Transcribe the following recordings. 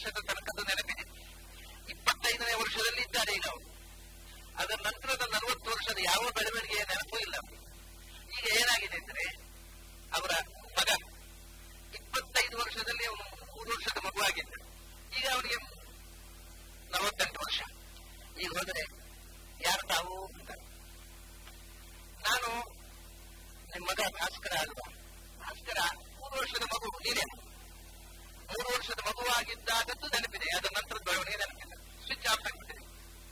ವರ್ಷದ ತನಕದ ನೆನಪಿದೆ ಇಪ್ಪತ್ತೈದನೇ ವರ್ಷದಲ್ಲಿ ಇದ್ದಾರೆ ಈಗ ಅವರು ಅದರ ನಂತರದ ನಲವತ್ತು ವರ್ಷದ ಯಾವ ಬೆಳವಣಿಗೆಯ ನೆನಪು ಇಲ್ಲ ಈಗ ಏನಾಗಿದೆ ಅಂದ್ರೆ ಅವರ ಮಗ ಇಪ್ಪತ್ತೈದು ವರ್ಷದಲ್ಲಿ ಅವನು ಮೂರು ವರ್ಷದ ಮಗುವಾಗಿದ್ದ ಈಗ ಅವನಿಗೆ ನಲವತ್ತೆಂಟು ವರ್ಷ ಈಗ ಹೋದರೆ ಯಾರು ತಾವು ಅಂತ ನಾನು ನಿಮ್ಮ ಮಗ ಭಾಸ್ಕರ ಅಲ್ವಾ ಭಾಸ್ಕರ ಮೂರು ವರ್ಷದ ಮಗು ನೀನೇ ಮೂರು ವರ್ಷದ ಮಗುವಾಗಿದ್ದಾಗದ್ದು ನೆನಪಿದೆ ಅದರ ನಂತರದ ಬೆಳವಣಿಗೆ ನೆನಪಿಲ್ಲ ಸ್ವಿಚ್ ಆಫ್ ಆಗಿಬಿಟ್ಟಿದೆ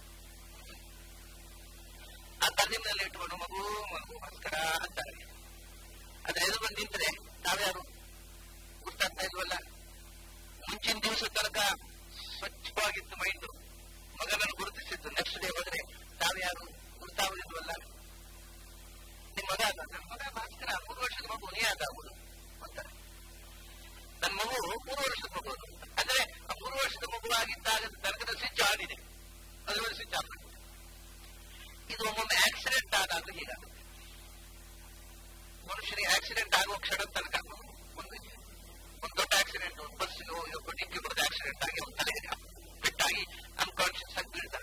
ಆ ತಲೆನಲ್ಲಿ ಇಟ್ಟುಕೊಂಡು ಮಗು ಮಗು ಭಾಸ್ಕರ ಅಂತಾರೆ ಅದ್ರ ಎದು ಬಂದು ನಿಂತರೆ ತಾವ್ಯಾರು ಗೊತ್ತಾಗ್ತಾ ಇಲ್ವಲ್ಲ ಮುಂಚಿನ ದಿವಸ ತನಕ ಸ್ವಚ್ಛವಾಗಿತ್ತು ಮೈಂಡ್ ಮಗನನ್ನು ಗುರುತಿಸಿತ್ತು ನೆಕ್ಸ್ಟ್ ಡೇ ಹೋದ್ರೆ ತಾವ್ಯಾರು ಗೊತ್ತಾಗುದಿಲ್ವಲ್ಲ ನಿಮ್ಮ ಮಗ ಅದ ನನ್ನ ಮಗ ಭಾಸ್ಕರ ಮೂರು ವರ್ಷದ ಮಗು ನೀ ಅದಾಗುದು ಅಂತಾರೆ ನನ್ನ ಮಗು ಮೂರು ವರ್ಷದ ಮಗು ಅದು. ಅಂದ್ರೆ ಆ ಮೂರು ವರ್ಷದ ಮಗು ಆಗಿದ್ದಾಗ ತನಕದ ಸ್ವಿಚ್ ಆನ್ ಇದೆ ಅದರಲ್ಲಿ ಸ್ವಿಚ್ ಆಫ್ ಆಗಿದೆ ಇದು ಒಮ್ಮೊಮ್ಮೆ ಆಕ್ಸಿಡೆಂಟ್ ಆದಾಗ ಹೀಗಾಗುತ್ತೆ ಮನುಷ್ಯನಿಗೆ ಆಕ್ಸಿಡೆಂಟ್ ಆಗುವ ಕ್ಷಣ ತನಕ ಒಂದು ಒಂದು ದೊಡ್ಡ ಆಕ್ಸಿಡೆಂಟ್ ಒಂದು ಬಸ್ಸಿಗೆ ಹೋಗಿ ಡಿಕ್ಕಿ ಬರೋದು ಆಕ್ಸಿಡೆಂಟ್ ಆಗಿ ಒಂದು ತಲೆಗೆ ಪೆಟ್ಟಾಗಿ ಅನ್ಕಾನ್ಶಿಯಸ್ ಆಗಿ ಬೀಳ್ತಾರೆ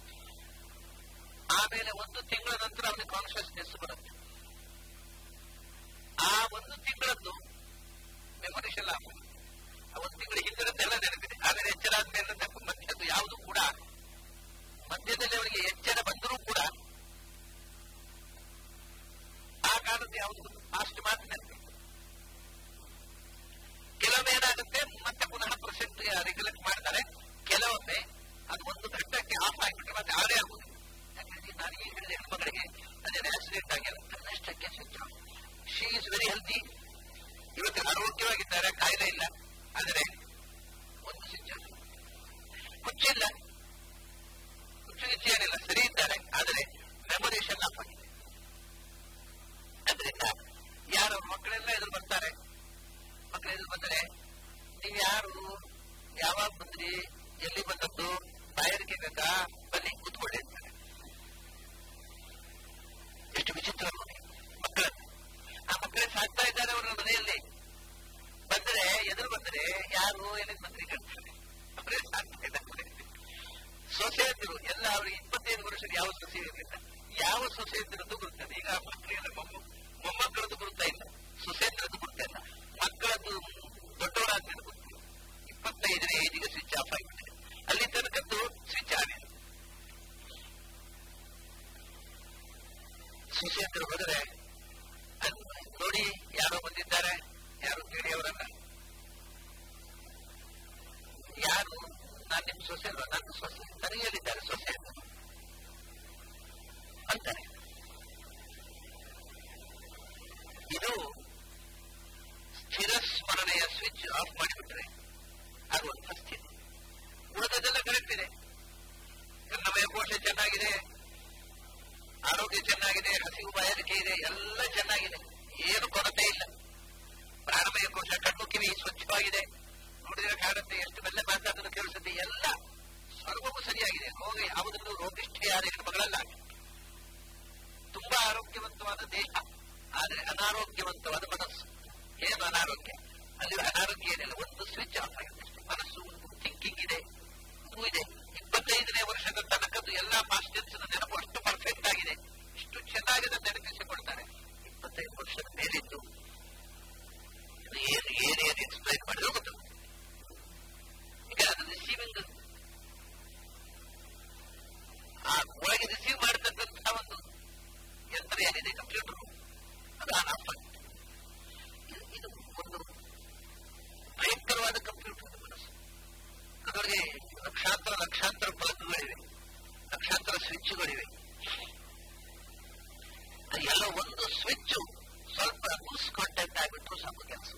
ಆಮೇಲೆ ಒಂದು ತಿಂಗಳ ನಂತರ ಅವನಿಗೆ ಕಾನ್ಶಿಯಸ್ನೆಸ್ ಬರುತ್ತೆ ಆ ಒಂದು ತಿಂಗಳದ್ದು ಮೆಮೊರೀಸ್ ಎಲ್ಲ ಆಗುತ್ತೆ. ಆ ಒಂದು ತಿಂಗಳ ಹಿಂದಿನದ್ದೆಲ್ಲ ನೆನಪಿದೆ ಆದರೆ ಎಚ್ಚರ ಆದ್ಮೇಲೆ ನೆನಪು ಮಧ್ಯದ್ದು ಯಾವುದು ಕೂಡ ಮಧ್ಯದಲ್ಲಿ ಅವರಿಗೆ ಎಚ್ಚರ ಬಂದರೂ ಕೂಡ ಆ ಕಾಲದ್ದು ಯಾವುದು ಅಷ್ಟು ಮಾತ್ರ ನೆನಪಿದೆ ಕೆಲವೊಮ್ಮೆ ಏನಾಗುತ್ತೆ ಮತ್ತೆ ಪುನಃ ಪ್ರೆಸೆಂಟ್ ರೆಗ್ಯುಲೇಟ್ ಮಾಡ್ತಾರೆ ಕೆಲವೊಮ್ಮೆ ಅದು ಒಂದು ಘಟ್ಟಕ್ಕೆ ಆಫ್ ಆಗಿಬಿಟ್ರೆ ಮತ್ತೆ ಆಡೇ ಆಗುದು ಯಾಕಂದ್ರೆ ನಾನು ಈಗ ಹೇಳಿದ ಹೆಣ್ಮಗಳಿಗೆ ಅದೇನು ಆಕ್ಸಿಡೆಂಟ್ ಆಗಿಲ್ಲ ತನ್ನಷ್ಟಕ್ಕೆ switch off she is very healthy ಇವತ್ತು ಆರೋಗ್ಯವಾಗಿದ್ದಾರೆ ಕಾಯಿಲೆ ಇಲ್ಲ ಆದರೆ ಒಂದು ಸ್ವಿಚ್ ಆಫ್ ಹುಚ್ಚಿಲ್ಲ ಹುಚ್ಚುಗಿಚ್ಚು ಏನಿಲ್ಲ ಸರಿ ಇದ್ದಾರೆ ಆದರೆ ಮೆಮೊರೀಸ್ ಎಲ್ಲ ಆಫ್ ಆಗಿದೆ ಅದರಿಂದ ಯಾರು ಮಕ್ಕಳೆಲ್ಲ ಎದುರು ಬರ್ತಾರೆ ಮಕ್ಕಳು ಎದುರು ಬಂದರೆ ನೀವು ಯಾರು ಯಾವಾಗ ಬಂದ್ರಿ ಎಲ್ಲಿ ಬಂದದ್ದು ಬಾಯರಿಕೆ ಬೇಕಾ ಬನ್ನಿ ಕೂತ್ಕೊಳ್ಳಿ ಅಂತಾರೆ ಎಷ್ಟು ವಿಚಿತ್ರ ನೋಡಿ ಮಕ್ಕಳನ್ನು ಆ ಮಕ್ಕಳೇ ಸಾಕ್ತಾ ಇದ್ದಾರೆ ಅವರ ಮನೆಯಲ್ಲಿ ಬಂದರೆ ಎದುರು ಬಂದರೆ ಯಾರು ಎಲ್ಲಿಗೆ ಬಂದ್ರಿ ಕೇಳ್ತಾರೆ ಅವರೇ ಸಾಕ್ತಾ ಇದ್ದಾರೆ ಮನೆಯಲ್ಲಿ. ಸೊಸೆಯಂದಿರು ಎಲ್ಲ ಅವರಿಗೆ ಇಪ್ಪತ್ತೈದು ವರ್ಷದ ಯಾವ ಸೊಸೆ ಇರಲಿಲ್ಲ ಯಾವ ಸೊಸೆಯಂದಿರದ್ದು ಗುರುತದೆ ಈಗ ಮಕ್ಕಳಿಗೆ ಮೊಮ್ಮ ಮೊಮ್ಮಕ್ಕಳದ್ದು ಗುರುತ ಇಲ್ಲ ಸೊಸೆಯಂದಿರದ್ದು ಗುರುತ ಇಲ್ಲ ಮಕ್ಕಳದ್ದು ದೊಡ್ಡವರಾದ್ಮೇಲೆ ಗುರುತು ಇಪ್ಪತ್ತೈದನೇ ಏಜಿಗೆ ಸ್ವಿಚ್ ಆಫ್ ಆಗಿಬಿಟ್ಟಿದೆ ಅಲ್ಲಿ ತನಕದ್ದು ಸ್ವಿಚ್ ಆಗಿದೆ ಸೊಸೆಯಂದಿರು ಹೋದರೆ ಅದ್ ನೋಡಿ ಯಾರೋ ಬಂದಿದ್ದಾರೆ ಯಾರು ಕೇಳಿ ಅವರನ್ನ ಯಾರು ನಾನು ನಿಮ್ ಸೊಸೆ ಅಲ್ವಾ ನನ್ನ ಸೊಸೆ ನನಗೆ ಹೇಳಿದ್ದಾರೆ ಸೊಸೆ ಅಂತ ಅಂತಾರೆ ಇದು ಸ್ಥಿರ ಸ್ಮರಣೆಯ ಸ್ವಿಚ್ ಆಫ್ ಮಾಡಿಬಿಟ್ರೆ ಆಗುವಂತಹ ಸ್ಥಿತಿ ಉಳಿದದೆಲ್ಲ ಕರೆಕ್ಟ್ ಇದೆ ನಮಗೆ ಕೋಶ ಚೆನ್ನಾಗಿದೆ ಆರೋಗ್ಯ ಚೆನ್ನಾಗಿದೆ ಹಸಿವು ಬಾಯಾರಿಕೆ ಇದೆ ಎಲ್ಲ ಚೆನ್ನಾಗಿದೆ ಏನು ಕೊರತೆ ಇಲ್ಲ ಪ್ರಾಣಮಯ ಕೋಶ ಕಣ್ಣು ಕಿವಿ ಸ್ವಚ್ಛವಾಗಿದೆ ನೋಡಿದ್ರೆ ಕಾಣುತ್ತೆ ಎಷ್ಟು ಮೆಲ್ಲ ಮಾತಾಡೋದು ಕೇಳಿಸುತ್ತೆ ಎಲ್ಲ ಸರ್ವವು ಸರಿಯಾಗಿದೆ ರೋಗ ಯಾವುದನ್ನು ರೋಗಿಷ್ಠ ಯಾರ ಮಗಳಲ್ಲ ತುಂಬಾ ಆರೋಗ್ಯವಂತವಾದ ದೇಹ ಆದರೆ ಅನಾರೋಗ್ಯವಂತವಾದ ಮನಸ್ಸು ಏನು ಅನಾರೋಗ್ಯ ಅಲ್ಲಿ ಅನಾರೋಗ್ಯ ಏನಿಲ್ಲ ಒಂದು ಸ್ವಿಚ್ ಆಫ್ ಆಗಿದೆ ಅಷ್ಟೇ. ಮನಸ್ಸು ಥಿಂಕಿಂಗ್ ಇದೆ ಇದು ಇದೆ ಇಪ್ಪತ್ತೈದನೇ ವರ್ಷದ ತನಕದ್ದು ಎಲ್ಲಾ ಪಾಸ್ಟರ್ಸ್ ನೆನಪು ಅಷ್ಟು ಪರ್ಫೆಕ್ಟ್ ಆಗಿದೆ ಇಷ್ಟು ಚೆನ್ನಾಗಿದೆ ನೆನಪಿಸಿಕೊಳ್ತಾರೆ ಇಪ್ಪತ್ತೈದು ವರ್ಷದ ಮೇಲಿದ್ದು ಇದು ಏನು ಏನೇನು ಎಕ್ಸ್ಪ್ಲೈನ್ ಮಾಡಿದ್ರು ಗೊತ್ತು ಈಗ ಅದು ರಿಸೀವಿಂಗ್ ಆ ಒಳಗೆ ರಿಸೀವ್ ಮಾಡತಕ್ಕಂತಹ ಒಂದು ಯಂತ್ರ ಏನಿದೆ ಕಂಪ್ಯೂಟರ್ ಅದು ಆನ್ ಆಫ್ ಆಗಿದೆ ಇದು- ಇದು ಒಂದು ಭಯಂಕರವಾದ ಕಂಪ್ಯೂಟರ್ ಮನಸ್ಸು ಅದರೊಳಗೆ ಲಕ್ಷಾಂತರ ಲಕ್ಷಾಂತರ ಬಲ್ಬ್ಗಳಿವೆ ಲಕ್ಷಾಂತರ ಸ್ವಿಚ್ಗಳಿವೆ ಎಲ್ಲ ಒಂದು ಸ್ವಿಚ್ ಸ್ವಲ್ಪ ಮುಸ್ಕೊಂಡಂತೆ ಆಗ್ಬಿಟ್ರು ಸ್ವಲ್ಪ ಕೆಲಸ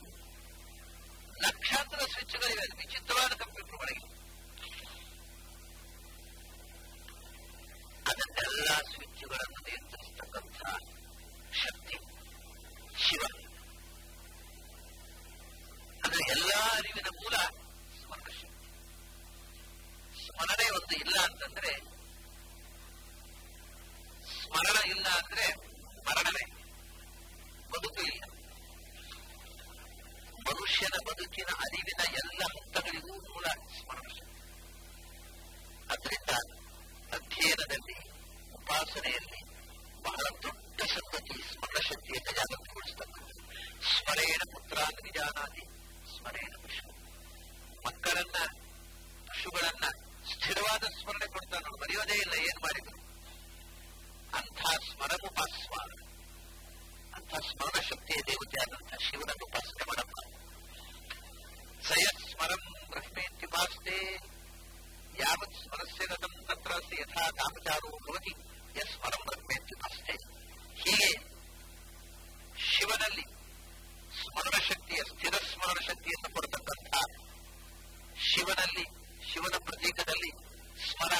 ಲಕ್ಷಾಂತರ ಸ್ವಿಚ್ಗಳಿವೆ ಅದು ವಿಚಿತ್ರವಾದ ಕಂಪ್ಯೂಟರ್ ಒಳಗೆ ಅದನ್ನೆಲ್ಲ ಸ್ವಿಚ್ಗಳನ್ನು ನಿಯಂತ್ರಿಸತಕ್ಕಂಥ ಶಕ್ತಿ ಶಿವ ಅಂದ್ರೆ ಎಲ್ಲಾ ಅರಿವಿನ ಮೂಲ ಸ್ಮರಣ ಶಕ್ತಿ ಸ್ಮರಣೆ ಒಂದು ಇಲ್ಲ ಅಂತಂದ್ರೆ ಸ್ಮರಣ ಇಲ್ಲ ಅಂದ್ರೆ ಮರಣವೇ ಬದುಕು ಇಲ್ಲ ಮನುಷ್ಯನ ಬದುಕಿನ ಅರಿವಿನ ಎಲ್ಲ ಹಂತಗಳಿಗೂ ಮೂಲ ತಥಾ ಕಾಮಚಾರೋ ಭವತಿ ಎಸ್ ಪರಂ ಬ್ರಹ್ಮೇತ್ಯುಪಸ್ಥೆ ಹೀಗೆ ಶಿವನಲ್ಲಿ ಸ್ಮರಣ ಶಕ್ತಿಯ ಸ್ಥಿರ ಸ್ಮರಣ ಶಕ್ತಿಯನ್ನು ಕೊಡತಕ್ಕಂಥ ಶಿವನಲ್ಲಿ ಶಿವನ ಪ್ರತೀಕದಲ್ಲಿ ಸ್ಮರ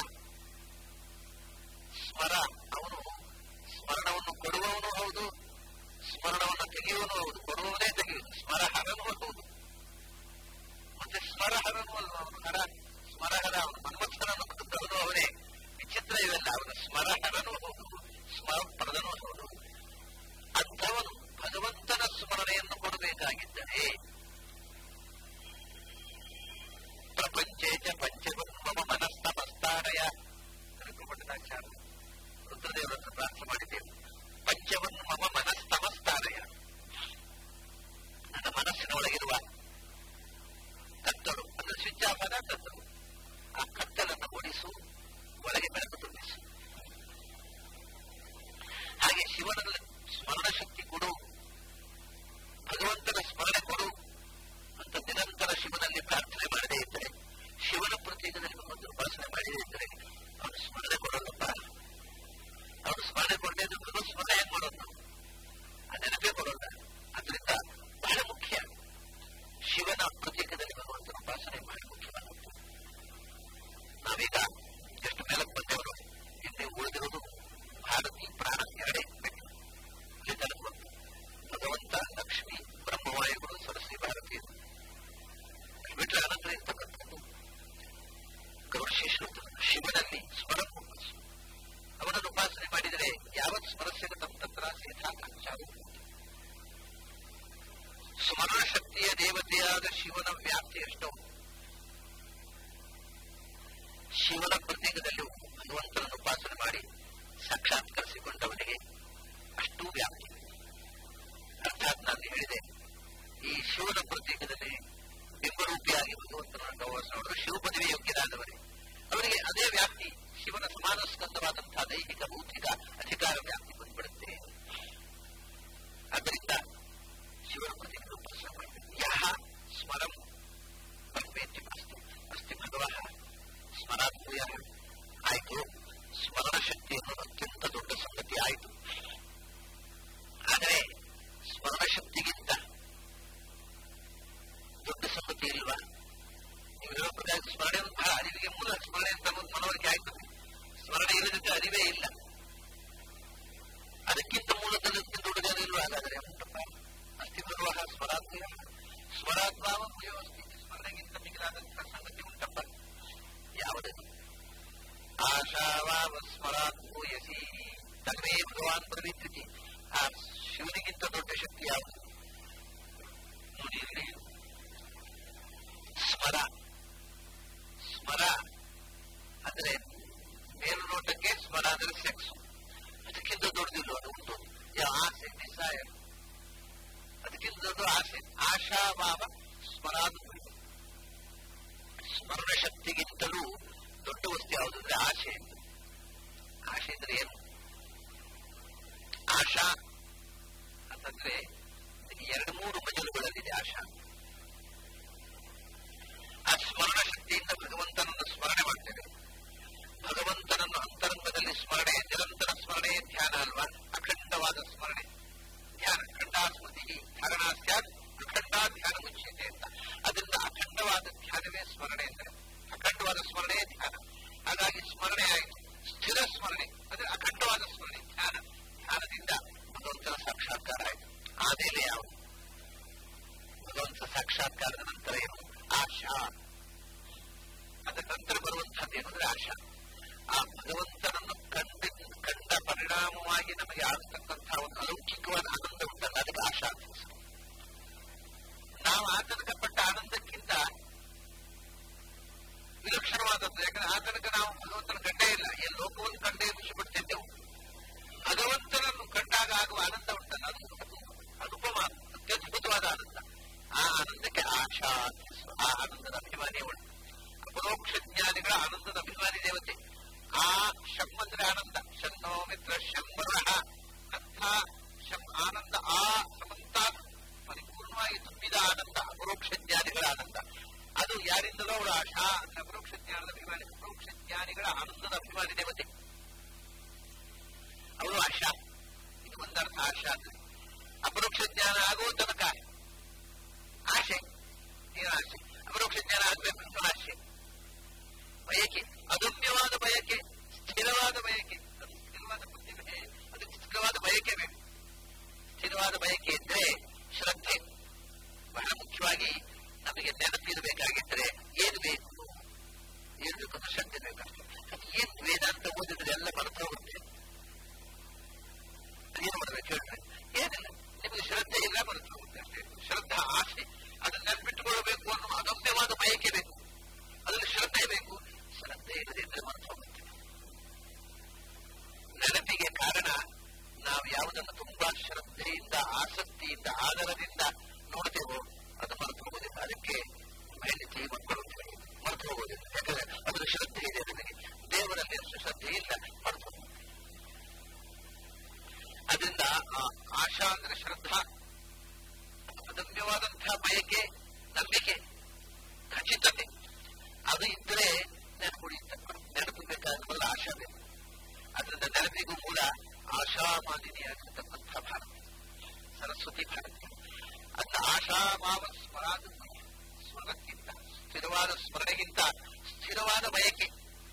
ಸ್ಮರ ಅವನು ಸ್ಮರಣವನ್ನು ಕೊಡುವವನು ಹೌದು ಸ್ಮರಣವನ್ನು ತೆಗೆಯುವನು ಹೌದು ಕೊಡುವವನೇ ತೆಗೆಯುವುದು ಸ್ಮರಹರನೂ ಹೌದು ಮತ್ತೆ ಸ್ಮರಹರನು ಅಲ್ವ ಅವನು ಹರ ಸ್ಮರಹರ ಅವನು ಮನ್ಮಥನನ್ನು ಕೊಂದವನು ಅವನೇ ವಿಚಿತ್ರ ಇವೆಲ್ಲ ಅವನು ಸ್ಮರಹರನೂ ಹೌದು ಸ್ಮರಪ್ರದನೂ ಹೌದು ಅಂಥವನು ಭಗವಂತನ ಸ್ಮರಣೆಯನ್ನು ಕೊಡಬೇಕಾಗಿದ್ದರೆ ಪ್ರಪಂಚೇಚ ಪಂಚಮಮ ಮನಸ್ತಮಸ್ತಾನಯ ಕನಕಪಟ್ಟಣಾಚಾರ ರುದ್ರದೇವರ ಹತ್ರ ಪ್ರಾರ್ಥನೆ ಮಾಡಿದ್ದೇವೆ ಪಂಚವನ್ನು ಮಮ ಮನಸ್ತಮಸ್ತಾನಯ ನನ್ನ ಮನಸ್ಸಿನ ಒಳಗಿರುವ ಕತ್ತಲು ಅಂದ್ರೆ ಸ್ವಿಚ್ ಆಫ್ ಆದ ಕತ್ತಲು ಆ ಕತ್ತಲನ್ನು ಓಡಿಸು ಒಳಗೆ ಬೆಳಕು ತುಂಬಿಸು ಹಾಗೆ ಶಿವನ ಸ್ಮರಣ ಶಕ್ತಿ ಕೊಡು ಭಗವಂತನ ಸ್ಮರಣೆ ಕೊಡು ಅಂತ ನಿರಂತರ ಶಿವನಲ್ಲಿ ಪ್ರಾರ್ಥನೆ ಮಾಡದೇ ಇದ್ದರೆ ಶಿವನ ಪ್ರತೀಕದಲ್ಲಿ ಭಗವಂತ ಉಪಾಸನೆ ಮಾಡದೇ ಇದ್ದರೆ ಅವನು ಸ್ಮರಣೆ ಕೊಡೋದಪ್ಪ ಅವನು ಸ್ಮರಣೆ ಕೊಡದೇ ಇದ್ರೆ ಭಗವತ್ ಸ್ಮರಣೆ ಹೇಗೆ ಮಾಡೋದು ನಾವು ನೆನಪೇ ಕೊಡೋಲ್ಲ ಅದರಿಂದ ಬಹಳ ಮುಖ್ಯ ಶಿವನ ಪ್ರತೀಕದಲ್ಲಿ ಭಗವಂತನ ಉಪಾಸನೆ ಬಹಳ ಮುಖ್ಯವಾಗುತ್ತೆ ನಾವೀಗ ಎಷ್ಟು ಮೇಲಕ್ಕೆ ಬಂದೆವರು ಇಲ್ಲಿ ಉಳಿದಿರೋದು ಭಾರತಿ ಪ್ರಾಣ ಎರಡೇ ಬೇಕು ಇಲ್ಲಿ ತನಕ ಬಂತು ಭಗವಂತ ಲಕ್ಷ್ಮಿ ಬ್ರಹ್ಮವಾಯುಗಳು ಸರಸ್ವತಿ ಭಾರತೀಯರು ಬಿಟ್ಟರೆ ಅನಂತರ ಇರ್ತಕ್ಕಂಥದ್ದು ಗೌರಶೇಷ ಶಿವನಲ್ಲಿ ಸ್ಮರ ಅವನನ್ನು ಉಪಾಸನೆ ಮಾಡಿದರೆ ಯಾವತ್ ಸ್ಮರಸ್ಯಗ ತಮ್ಮ ತಂತ್ರ ಸೇಧಾಕಾಂಕ್ಷಾವು ಸ್ಮರಣ ಶಕ್ತಿಯ ದೇವತೆಯಾದ ಶಿವನ ವ್ಯಾಪ್ತಿ ಎಷ್ಟೋ ಶಿವನ ಪ್ರತೀಕದಲ್ಲಿ ಭಗವಂತನನ್ನು ಉಪಾಸನೆ ಮಾಡಿ ಸಾಕ್ಷಾತ್ಕರಿಸಿಕೊಂಡವನಿಗೆ ಅಷ್ಟೂ ವ್ಯಾಪ್ತಿ ಅರ್ಥಾತ್ ನಾನು ಹೇಳಿದೆ ಈ ಶಿವನ ಪ್ರತೀಕದಲ್ಲಿ ಬಿಂಬರೂಪಿಯಾಗಿ ಭಗವಂತನನ್ನು ಗೌರವ ನೋಡಿದ್ರೆ ಶಿವ ಪದವಿ ಯೋಗ್ಯರಾದವರೇ ಅವರಿಗೆ ಅದೇ ವ್ಯಾಪ್ತಿ ಶಿವನ ಸಮಾನ ಸ್ಕಂದವಾದಂತಹ ದೈಹಿಕ ಭೌತಿಕ ಅಧಿಕಾರ ವ್ಯಾಪ್ತಿ ಬಂದ್ಬಿಡುತ್ತೆ ಆದ್ದರಿಂದ ಶಿವನ ಪ್ರತೀಕ ಉಪಾಸನೆ ಮಾಡಬೇಕು ಯಹ ಸ್ಮರಂ ಬ್ರಹ್ಮೇತ್ಯ ಅಸ್ತಿ ಅಸ್ತಿ ಭಗವ ಸ್ಮರಾತ್ಮಯ ಆಯಿತು ಸ್ಮರಣ ಶಕ್ತಿ ಅನ್ನೋದು ಅತ್ಯಂತ ದೊಡ್ಡ ಸಂಗತಿ ಆಯಿತು ಆದರೆ ಸ್ಮರಣ ಶಕ್ತಿಗಿಂತ ದೊಡ್ಡ ಸಂಗತಿ ಇಲ್ವಾ ನೀವು ಹೇಳೋ ಪ್ರಕಾರ ಸ್ಮರಣೆ ಒಂದು ಬಹಳ ಅರಿವಿಗೆ ಮೂಲ ಸ್ಮರಣೆ ಅಂತ ಒಂದು ಮನವರಿಕೆ ಆಯ್ತು ಸ್ಮರಣೆ ಇಲ್ಲದಿದ್ದರೆ ಅರಿವೇ ಇಲ್ಲ ಅದಕ್ಕಿಂತ ಮೂಲದಲ್ಲಕ್ಕಿಂತ ದೊಡ್ಡದೇನಿಲ್ವಾ ಹಾಗಾದರೆ ಉಂಟಪ್ಪ ಅಸ್ತಿ ಬರುವ ಸ್ಮರಾತ್ಮಯ ಸ್ಮರಾತ್ಮಾವ ಮುಯೋ ಅಸ್ತಿ ಸ್ಮರಣೆಗಿಂತ ಮಿಗಿಲಾದಂತಹ ಸಂಗತಿ ಉಂಟಪ್ಪ ಯಾವುದದು ಆಶಾವಾವ ಸ್ಮರಾತ್ ಭೂಯಸಿ ತನ್ಮೇ ಭಗವಾನ್ ಪ್ರವಿತ್ರಿತಿ ಆ ಶಿವನಿಗಿಂತ ದೊಡ್ಡ ಶಕ್ತಿ ಯಾವುದು ನೋಡಿ ಇಲ್ಲಿ ಸ್ಮರ ಸ್ಮರ ಅಂದ್ರೆ ಮೇಲ್ನೋಟಕ್ಕೆ ಸ್ಮರ ಅಂದ್ರೆ ಸೆಕ್ಸ್ ಅದಕ್ಕಿಂತ ದೊಡ್ಡದಿಲ್ಲ ಅದು ಉಂಟು ಆಸೆ ಡಿಸೈರ್ ಅದಕ್ಕಿಂತ ದೊಡ್ಡ ಆಸೆ ಆಶಾಭಾವ ಸ್ಮರಾದ ಸ್ಮರಣ ಶಕ್ತಿಗಿಂತಲೂ ದೊಡ್ಡ ವಸ್ತು ಯಾವುದು ಅಂದ್ರೆ ಆಶೆ ಆಶೆ ಅಂದ್ರೆ ಏನು ಆಶಾ ಅಂತಂದ್ರೆ ಎರಡು ಮೂರು ಮಜಲುಗಳಲ್ಲಿದೆ ಆಶಾ ಆ ಸ್ಮರಣ ಶಕ್ತಿಯಿಂದ ಭಗವಂತನನ್ನು ಸ್ಮರಣೆ ಮಾಡ್ತೇವೆ ಭಗವಂತನನ್ನು ಅಂತರಂಗದಲ್ಲಿ ಸ್ಮರಣೆ ನಿರಂತರ ಸ್ಮರಣೆ ಧ್ಯಾನ ಅಲ್ವಾ ಅಖಂಡವಾದ ಸ್ಮರಣೆ ಧ್ಯಾನ ಖಂಡಾ ಸ್ಮೃತಿ ಧಾರಣಾ ಸ್ಯಾತ್ ಅಖಂಡ ಧ್ಯಾನ ಮುಚ್ಚಿದೆ ಅಂತ ಅದರಿಂದ ಅಖಂಡವಾದ ಧ್ಯಾನವೇ ಸ್ಮರಣೆ ಅಂದರೆ ಅಖಂಡವಾದ ಸ್ಮರಣೆ ಧ್ಯಾನ ಹಾಗಾಗಿ ಸ್ಮರಣೆ ಆಯಿತು ಸ್ಥಿರ ಸ್ಮರಣೆ ಅಂದ್ರೆ ಅಖಂಡವಾದ ಸ್ಮರಣೆ ಧ್ಯಾನ ಧ್ಯಾನದಿಂದ ಭಗವಂತನ ಸಾಕ್ಷಾತ್ಕಾರ ಆಯಿತು ಆಮೇಲೆ ಯಾವುದು ಭಗವಂತ ಸಾಕ್ಷಾತ್ಕಾರದ ನಂತರ ಏನು ಆಶಾ ಅದರ ನಂತರ ಬರುವಂತಹದ್ದು ಏನಂದ್ರೆ ಆಶಾ ಆ ಭಗವಂತನನ್ನು ಕಂಡ ಕಂಡ ಪರಿಣಾಮವಾಗಿ ನಮಗೆ ಆಗತಕ್ಕಂತಹ ಒಂದು ಅಲೌಕಿಕವಾದ ಆನಂದ ಉಂಟಲ್ಲ ಅದಕ್ಕೆ ಆಶಾ ಅಂತ ಹೆಸರು ನಾವು ಆತನಕ ಪಟ್ಟ ಆನಂದಕ್ಕಿಂತ ವಿಲಕ್ಷಣವಾದದ್ದು ಯಾಕಂದ್ರೆ ಆ ತನಕ ನಾವು ಭಗವಂತನ ಕಂಡೇ ಇಲ್ಲ ಈ ಲೋಕವನ್ನು ಕಂಡೇ ಖುಷಿ ಪಡ್ತಿದ್ದೆವು ಭಗವಂತನನ್ನು ಕಂಡಾಗ ಆಗುವ ಆನಂದ ಉಂಟಲ್ಲ ಅದು ಅನುಪಮ ಅತ್ಯದ್ಭುತವಾದ ಆನಂದ ಆ ಆನಂದಕ್ಕೆ ಆಶಾ ಆ ಆನಂದದ ಅಭಿಮಾನಿ ಉಂಟು ಅಪರೋಕ್ಷ ಜ್ಞಾನಿಗಳ ಆನಂದದ ಅಭಿಮಾನಿ ದೇವತೆ ಆ ಶಂ ಅಂದ್ರೆ ಆನಂದ ಶನ್ನೋ ಮಿತ್ರ ಶಂಬರ ಅಂಥ ಶಂ ಆನಂದ ಆ ಸಮಂತ ಪರಿಪೂರ್ಣವಾಗಿ ತುಂಬಿದ ಆನಂದ ಅಪರೋಕ್ಷ ಜ್ಞಾನಿಗಳ ಆನಂದ ಅದು ಯಾರಿಂದಲೋ ಅವಳು ಆಶಾ ಅಂದ್ರೆ ಅಪರೋಕ್ಷ ಜ್ಞಾನದ ಅಭಿಮಾನಿ ಅಪರೋಕ್ಷ ಜ್ಞಾನಿಗಳ ಆನಂದದ ಅಭಿಮಾನಿ ದೇವತೆ ಅವಳು ಆಶಾ ಇದು ಒಂದರ್ಥ ಆಶಾ ಅಂದ್ರೆ ಅಪರೋಕ್ಷ ಜ್ಞಾನ ಆಗುವ ತನಕ ಆಶೆ ಏನು ಆಶೆ ಅಪರೋಕ್ಷ ಜ್ಞಾನ ಆಗ್ಬೇಕು ಅಂತ ಆಶೆ ಬಯಕೆ ಅದಮ್ಯವಾದ ಬಯಕೆ ಸ್ಥಿರವಾದ ಬಯಕೆ ಅದು ಸ್ಥಿರವಾದ ಪ್ರತಿಭೆ ಅದಕ್ಕೆ ಸ್ಥಿರವಾದ ಬಯಕೆ ಬೇಕು ಸ್ಥಿರವಾದ ಬಯಕೆ ಇದ್ರೆ ಶ್ರದ್ಧೆ ಬಹಳ ಮುಖ್ಯವಾಗಿ ನಮಗೆ ನೆನಪಿರಬೇಕಾಗಿದ್ರೆ ಏನು ಬೇಕು ಏನು ಬೇಕು ಅಂತ ಶ್ರದ್ಧೆ ಬೇಕಷ್ಟೇ ಅದು ಏನು ವೇದಾಂತ ಓದಿದ್ರೆ ಎಲ್ಲ ಮರೆತು ಹೋಗುತ್ತೆ ಏನು ಮಾಡಬೇಕು ಹೇಳ್ರಿ ಏನಿಲ್ಲ ನಿಮಗೆ ಶ್ರದ್ಧೆ ಇಲ್ಲ ಮರೆತು ಹೋಗುತ್ತೆ ಅಷ್ಟೇ ಶ್ರದ್ಧಾ ಆಸೆ ಅದನ್ನ ನೆನಪಿಟ್ಟುಕೊಳ್ಳಬೇಕು ಅನ್ನೋ ಅದಮ್ಯವಾದ ಬಯಕೆ ಬೇಕು ಅದರಲ್ಲಿ ಶ್ರದ್ಧೆ ಬೇಕು ಶ್ರದ್ಧೆ ಇಲ್ಲದಿದ್ರೆ ಮರೆತು ಹೋಗುತ್ತೆ ನೆನಪಿಗೆ ಕಾರಣ ನಾವು ಯಾವುದನ್ನು ತುಂಬಾ ಶ್ರದ್ಧೆಯಿಂದ ಆಸಕ್ತಿಯಿಂದ ಆದರದಿಂದ ನೋಡ್ತೇವೋ ಅದು ಮರೆತು ಹೋಗುವುದಿಲ್ಲ ಅದಕ್ಕೆ ಹೆಂಡತಿ ಮಕ್ಕಳು ಮರೆತು ಹೋಗುವುದಿಲ್ಲ ಯಾಕಂದ್ರೆ ಅದರ ಶ್ರದ್ಧೆ ಇದೆ ನಮಗೆ ದೇವರಲ್ಲಿ ಅಷ್ಟು ಶ್ರದ್ಧೆ ಇಲ್ಲ ಮರೆತು ಹೋಗುತ್ತೆ ಅದರಿಂದ ಆ ಆಶಾ ಅಂದ್ರೆ ಶ್ರದ್ಧಾ ಅದಮ್ಯವಾದಂತಹ ಬಯಕೆ ನಂಬಿಕೆ ಖಚಿತತೆ ಅದು ಇದ್ರೆ ನೆನಪು ಉಳಿಯುತ್ತೆ ನೆನಪು ಬೇಕಾದಲ್ಲ ಆಶಾ ಬೇಕು ಅದರಿಂದ ನೆನಪಿಗೂ ಮೂಲ ಆಶಾಮಾಲಿನಿಯಾಗಿರ್ತಕ್ಕಂಥ ಭಾರತ ಸರಸ್ವತಿ ಭಾರತಿ ಅಂತ ಆಶಾಭಾವ ಸ್ಮರಾದ ಸ್ಮರಣಕ್ಕಿಂತ ಸ್ಥಿರವಾದ ಸ್ಮರಣೆಗಿಂತ ಸ್ಥಿರವಾದ ಬಯಕೆ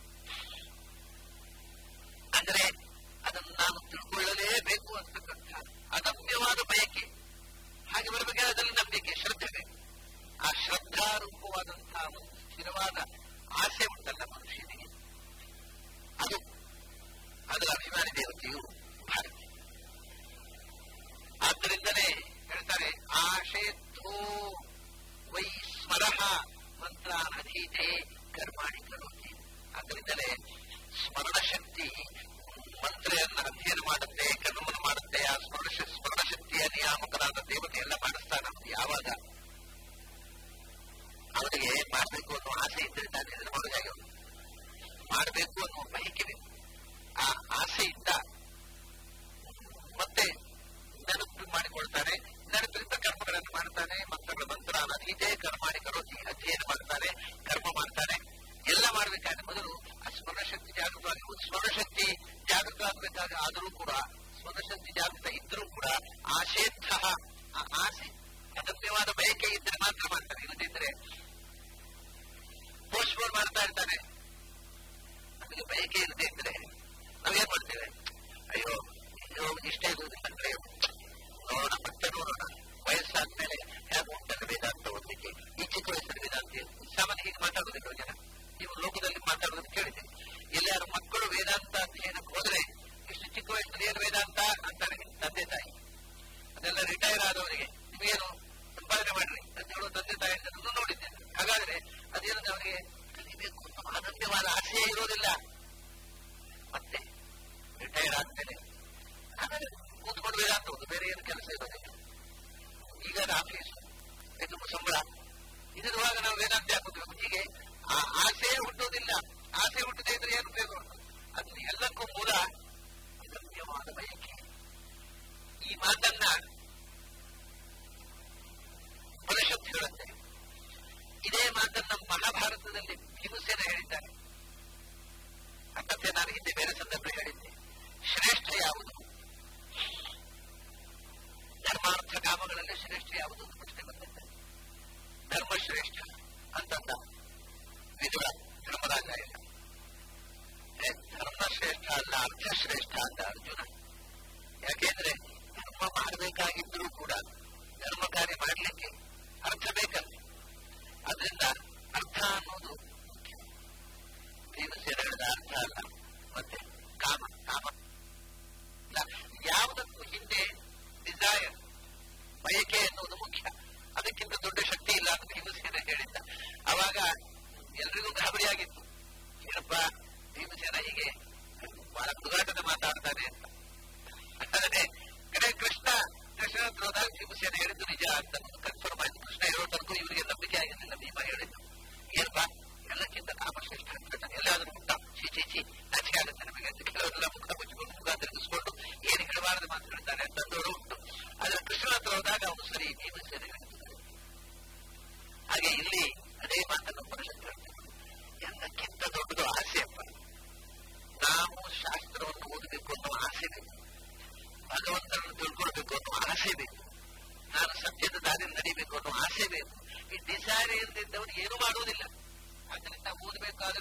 ಅಂದರೆ ಅದನ್ನು ನಾನು ತಿಳ್ಕೊಳ್ಳಲೇಬೇಕು ಅಂತಕ್ಕಂಥ ಅದಮ್ಯವಾದ ಬಯಕೆ ಹಾಗೆ ಬರಬೇಕಾದ್ರೆ ಅದರಲ್ಲಿ ನಂಬಿಕೆ ಶ್ರದ್ಧೆ ಬೇಕು ಆ ಶ್ರದ್ಧಾರೂಪವಾದಂತಹ ಒಂದು ಸ್ಥಿರವಾದ ಆಸೆ ಉಂಟಲ್ಲ ಮನುಷ್ಯನಿಗೆ ಅದು ಅದರ ಅಭಿಮಾನಿ ದೇವತೆಯು ಭಾರತಿ ಆದ್ದರಿಂದಲೇ ಹೇಳ್ತಾರೆ ಆಶೇತ್ಥೋ ವೈ ಸ್ಮರಃ ಮಂತ್ರಾನಧೀತೆ ಕರ್ಮಾಣಿ ಕರೋತಿ ಆದ್ದರಿಂದಲೇ ಸ್ಮರಣ ಶಕ್ತಿ ಮಂತ್ರೆಯನ್ನ ಅಧ್ಯಯನ ಮಾಡುತ್ತೆ ಕರ್ಮವನ್ನು ಮಾಡುತ್ತೆ ಆ ಸ್ಮರಣ ಸ್ಮರಣ ಶಕ್ತಿಯ ನಿಯಾಮಕರಾದ ದೇವತೆ ಎಲ್ಲ ಮಾಡಿಸ್ತಾನೆ ನಮ್ದು ಯಾವಾಗ ಅವನಿಗೆ ಮಾಡಬೇಕು ಅನ್ನೋ ಆಸೆ ಇದ್ರೆ ನಾನು ಇದನ್ನು ಮಾಡೋದಾಗಿ ಮಾಡಬೇಕು ಅನ್ನೋ ಬಯಕೆ ಬೇಕು ಆ ಆಸೆಯಿಂದ ಮತ್ತೆ ನೆನಪು ಮಾಡಿಕೊಳ್ತಾನೆ ನೆನಪಿನಿಂದ ಕರ್ಮಗಳನ್ನು ಮಾಡ್ತಾನೆ ಮಂತ್ರಗಳ ಮಂತ್ರ ಅನಧೀತೆ ಕರ್ಮಾಣಿ ಕರೋತಿ ಅಧ್ಯಯನ ಮಾಡ್ತಾನೆ ಕರ್ಮ ಮಾಡ್ತಾನೆ ಎಲ್ಲ ಮಾಡಬೇಕಾದ್ರೆ ಮೊದಲು ಆ ಸ್ಮರಣಶಕ್ತಿ ಜಾಗೃತವಾಗಿ ಸ್ಮರಣಶಕ್ತಿ ಜಾಗೃತ ಆಗಬೇಕಾದ ಆದರೂ ಕೂಡ ಸ್ಮರಣಶಕ್ತಿ ಜಾಗೃತ ಇದ್ರೂ ಕೂಡ ಆಶೇತ್ಥ ಆ ಆಸೆ ಅಗತ್ಯವಾದ ಬಯಕೆ ಇದ್ದರೆ ಮಾತ್ರ ಮಾಡ್ತಾನೆ ಇಲ್ಲದಿದ್ರೆ ಪೋಸ್ಟ್ಪೋನ್ ಮಾಡ್ತಾ ಇರ್ತಾನೆ ನಮಗೆ ಬಯಕೆ ಇಲ್ಲದೆ ಇದ್ರೆ ನಾವೇನ್ ಮಾಡ್ತೇವೆ ಅಯ್ಯೋ ಅಯ್ಯೋ ಇಷ್ಟೇ ಅಂದ್ರೆ ನೋಡೋಣ ಮತ್ತೆ ನೋಡೋಣ ವಯಸ್ಸಾದ್ಮೇಲೆ ಹೇಗೆ ಉಂಟಲ್ಲ ವೇದಾಂತ ಓದಲಿಕ್ಕೆ ಈ ಚಿಕ್ಕ ವಯಸ್ಸಲ್ಲಿ ವೇದಾಂತ ಸಾಮಾನ್ಯ ಹೀಗೆ ಮಾತಾಡೋದಿಲ್ಲ ಜನ ನೀವು ಲೋಕದಲ್ಲಿ ಮಾತಾಡೋದನ್ನು ಕೇಳಿದ್ದೀರಿ ಎಲ್ಲಾರು ಮಕ್ಕಳು ವೇದಾಂತ ಅಧ್ಯಯನಕ್ಕೆ ಹೋದ್ರೆ ಇಷ್ಟು ಚಿಕ್ಕ ವಯಸ್ಸಲ್ಲಿ ಏನು ವೇದಾಂತ ಅಂತಾರೆ ತಂದೆ ತಾಯಿ ಅದೆಲ್ಲ ರಿಟೈರ್ ಆದವರಿಗೆ ನೀವೇನು ಸಂಪಾದನೆ ಮಾಡ್ರಿ ಅಂತ ಹೇಳೋ ತಂದೆ ತಾಯಿ ಅಂತ ನೋಡಿದ್ದೇನೆ ಹಾಗಾದ್ರೆ ಅದೇನಂದ್ರೆ ಅವರಿಗೆ ಕಲಿಬೇಕು ಅನ್ನೋ ಅನನ್ಯವಾದ ಆಸೆಯೇ ಇರೋದಿಲ್ಲ ಮತ್ತೆ ರಿಟೈರ್ ಆದ್ಮೇಲೆ ಆಮೇಲೆ ಕೂತ್ಕೊಂಡು ವೇದಾಂತ ಹೋದು ಬೇರೆ ಏನು ಕೆಲಸ ಇರೋದಿಲ್ಲ ಈಗ ಆಫೀಸ್ ಇದು ಸಂಬಳ ಇದಿರುವಾಗ ನಾವು ವೇದಾಂತ ಹಾಕೋಬೇಕು ಹೀಗೆ ಆ ಆಸೆ ಹುಟ್ಟೋದಿಲ್ಲ ಆಸೆ ಹುಟ್ಟದೇ ಇದ್ರೆ ಏನು ಉಪಯೋಗ ಅದು ಎಲ್ಲಕ್ಕೂ ಮೂಲ ಅಗಮ್ಯವಾದ ಬಯಕೆ ಈ ಮಾತನ್ನ ಉಪನಿಷತ್ತು ಹೇಳುತ್ತೆ ಇದೇ ಮಾತನ್ನ ಮಹಾಭಾರತದಲ್ಲಿ ಭೀಮಸೇನ ಹೇಳಿದ್ದಾರೆ ಆ ಕಥೆ ನಾನು ಹಿಂದೆ ಬೇರೆ ಸಂದರ್ಭ ಹೇಳಿದ್ದೆ ಶ್ರೇಷ್ಠ ಯಾವುದು ಧರ್ಮಾರ್ಥ ಕಾಮಗಳಲ್ಲಿ ಶ್ರೇಷ್ಠ ಯಾವುದು ಅಂತ ಪ್ರಶ್ನೆ ಬಂದಿದೆ ಧರ್ಮಶ್ರೇಷ್ಠ ಅಂತಂದ ವಿದುರ ಧರ್ಮರಾಜ ಇಲ್ಲ ಧರ್ಮಶ್ರೇಷ್ಠ ಅಲ್ಲ ಅರ್ಥಶ್ರೇಷ್ಠ ಅಂತ ಅರ್ಜುನ ಯಾಕೆಂದ್ರೆ ಧರ್ಮ ಮಾಡಬೇಕಾಗಿದ್ರೂ ಕೂಡ ಧರ್ಮ ಕಾರ್ಯ ಮಾಡಲಿಕ್ಕೆ ಅರ್ಥ ಬೇಕಲ್ಲ ಅದರಿಂದ ಅರ್ಥ ಅನ್ನೋದು ಮುಖ್ಯ ಭೀಮಸೇನ ಹೇಳಿದ ಅರ್ಥ ಅಲ್ಲ ಮತ್ತೆ ಕಾಮ ಕಾಮ ಯಾವುದಕ್ಕೂ ಹಿಂದೆ ಡಿಸೈರ್ ಬಯಕೆ ಎನ್ನುವುದು ಮುಖ್ಯ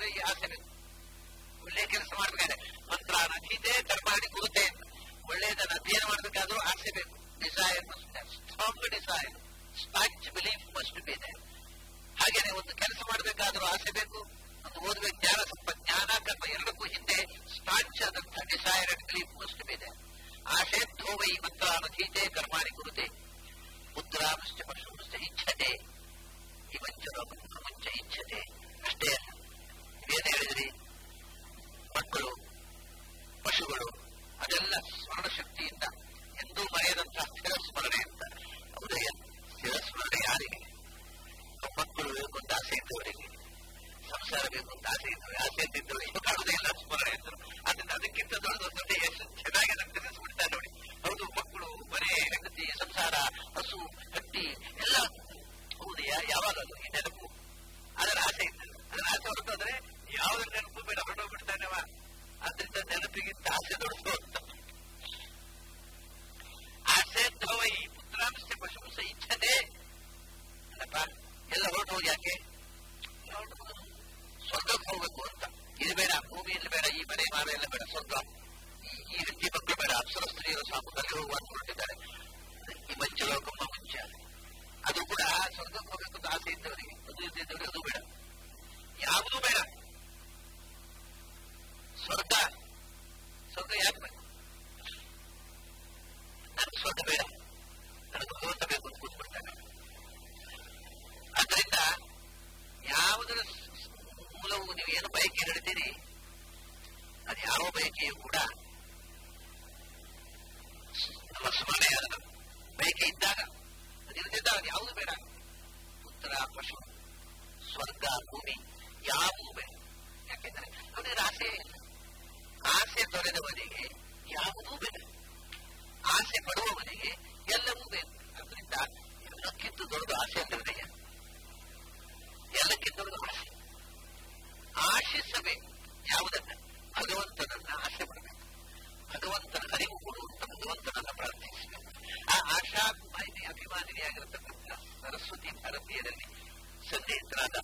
ಅಂದ್ರೆ ಈ ಆಸೆ ಬೇಕು ಒಳ್ಳೆ ಕೆಲಸ ಮಾಡ್ಬೇಕಾದ್ರೆ ಮಂತ್ರ ನಥಿತೆ ಕರ್ಮಾಣಿ ಕುರುತೆ ಅಂತ ಒಳ್ಳೆಯದನ್ನು ಅಧ್ಯಯನ ಮಾಡಬೇಕಾದ್ರೂ ಆಸೆ ಬೇಕು desire strong desire staunch belief must be there ಹಾಗೇನೆ ಒಂದು ಕೆಲಸ ಮಾಡಬೇಕಾದ್ರೂ ಆಸೆ ಬೇಕು ಒಂದು ಓದಬೇಕು ಜ್ಞಾನ ಸ್ವಲ್ಪ ಜ್ಞಾನ ಕರ್ಮ ಎರಡಕ್ಕೂ ಹಿಂದೆ ಸ್ಟಾಚ್ ಆದಂತಹ desire and belief must be there ಆಶೆ ಧೋವೈ ಮಂತ್ರ ನಥೀತೆ ಕರ್ಮಾಣಿ ಕುರುತೆ ಮುದ್ರಾಂಶ್ಚ ಪಶುಂಶ್ಚ ಇಚ್ಛತೆ ಇವಂಚ ಮುಂಚ ಇಚ್ಛತೆ ಅಷ್ಟೇ ಅಲ್ಲ ನೀವೇನು ಹೇಳಿದ್ರಿ ಮಕ್ಕಳು ಪಶುಗಳು ಅದೆಲ್ಲ ಸ್ಮರಣ ಶಕ್ತಿಯಿಂದ ಎಂದೂ ಮರೆಯದಂತಹ ಸ್ಥಿರ ಸ್ಮರಣೆ ಅಂತ ಉದಯ ಸ್ಥಿರ ಸ್ಮರಣೆ ಯಾರಿಗೆ ಮಕ್ಕಳು ಬೇಕು ಅಂತ ಆಸೆ ಇದ್ದವರಿಗೆ ಸಂಸಾರ ಬೇಕು ಅಂತ ಆಸೆ ಇದ್ದವರಿಗೆ ಆಸೆ ಇದ್ದವರಿಗೆ ಇನ್ನು ಕಾಣುವುದೇ ಇಲ್ಲ ಸ್ಮರಣೆ ಅಂದರು ಅದನ್ನ ಅದಕ್ಕಿಂತ ದೊಡ್ಡದೊಂದು ಎಷ್ಟು ಚೆನ್ನಾಗಿ ಅದನ್ನು ತಿಳಿಸ್ಬಿಡ್ತಾರೆ ನೋಡಿ ಹೌದು ಮಕ್ಕಳು ಮನೆ ಹೆಂಡತಿ ಸಂಸಾರ ಹಸು ಹಟ್ಟಿ ಎಲ್ಲ ಹೌದಯ್ಯ ಯಾವಾಗಲೂ ಈ ನೆನಪು ಅದರ ಆಸೆ ಇರ್ತದೆ ಅದರ ಆಸೆ ಹೊರಟೋದ್ರೆ ಯಾವುದ್ರ ನೆನಪು ಬೇಡ ಹೊರಟೋಗ್ಬಿಡ್ತಾನೆವ ಅದರಿಂದ ನೆನಪಿಗಿಂತ ಆಸೆ ದೊಡ್ಡದು ಅಂತ ಆಸೆ ದ್ರವೈ ಪುತ್ರಾಂಶ ಪಶುಂಶ ಇಚ್ಛತೆ ಅಲ್ಲಪ್ಪ ಎಲ್ಲ ಹೊರಟು ಹೋಗಿ ಯಾಕೆ ಸ್ವರ್ಗಕ್ಕೆ ಹೋಗ್ಬೇಕು ಅಂತ ಇದು ಬೇಡ ಭೂಮಿಯಲ್ಲಿ ಬೇಡ ಈ ಮನೆ ಮಾರ ಎಲ್ಲ ಬೇಡ ಸ್ವರ್ಗ ಈ ಹೆಂಡತಿ ಮಕ್ಕಳು ಬೇಡ ಅಪ್ಸರ ಸ್ತ್ರೀಯರು ಸಾಮುದಲ್ಲಿ ಹೋಗುವ ಹೊರಟಿದ್ದಾರೆ ಈ ಮಂಚಲೋಕಮ್ಮ ಮುಂಚ ಅದು ಕೂಡ ಸ್ವರ್ಗಕ್ಕೆ ಹೋಗ್ಬೇಕು ಅಂತ ಆಸೆ ಇದ್ದವರಿಗೆ ಅದು ಇದ್ದವರಿಗೆ ಅದು ಬೇಡ ಯಾವುದೂ ಬೇಡ ಸ್ವರ್ಗ ಸ್ವರ್ಗ ಯಾಕೆ ಬೇಕು ನನಗೆ ಸ್ವರ್ಗ ಬೇಡ ನನಗೆ ಭಗವಂತ ಬೇಕು ಅಂತ ಕೂತ್ಬಿಡ್ತಾನೆ ಅದರಿಂದ ಯಾವುದರ ಮೂಲವು ನೀವು ಏನು ಬಯಕೆ ಹೇಳ್ತೀರಿ ಅದು ಯಾವ ಬಯಕೆಯೂ ಕೂಡ ನಮ್ಮ ಸ್ಮರಣೆ ಅದನ್ನು ಬಯಕೆ ಇದ್ದಾಗ ಅದಿಲ್ಲದಿದ್ದಾಗ ಅದು ಯಾವುದು ಬೇಡ ಪುತ್ರ ಪಶು ಸ್ವರ್ಗ ಭೂಮಿ ಯಾವುದೂ ಬೇಡ ಯಾಕೆಂದ್ರೆ ಅವನಿಗೆ ಆಸೆ ಇಲ್ಲ ಆಸೆ ತೊರೆದವನಿಗೆ ಯಾವುದೂ ಬೇಡ ಆಸೆ ಪಡುವವನಿಗೆ ಎಲ್ಲವೂ ಬೇಕು ಅದರಿಂದ ಎಲ್ಲಕ್ಕಿಂತ ದೊಡ್ಡ ಆಸೆ ಅಂದ್ರೆ ಎಲ್ಲಕ್ಕಿಂತ ದೊಡ್ಡ ಆಸೆ ಆಶಿಸಬೇಕು ಯಾವುದನ್ನ ಭಗವಂತನನ್ನ ಆಸೆ ಪಡಬೇಕು ಭಗವಂತನ ಅರಿವು ಕೊಡುವಂತ ಭಗವಂತನನ್ನ ಪ್ರಾರ್ಥಿಸಬೇಕು ಆ ಆಶಾಭಿಮಾನಿ ಅಭಿಮಾನಿಯಾಗಿರತಕ್ಕಂಥ ಸರಸ್ವತಿ ಭಾರತೀಯರಲ್ಲಿ ಸಂದೇಹಿತರಾದ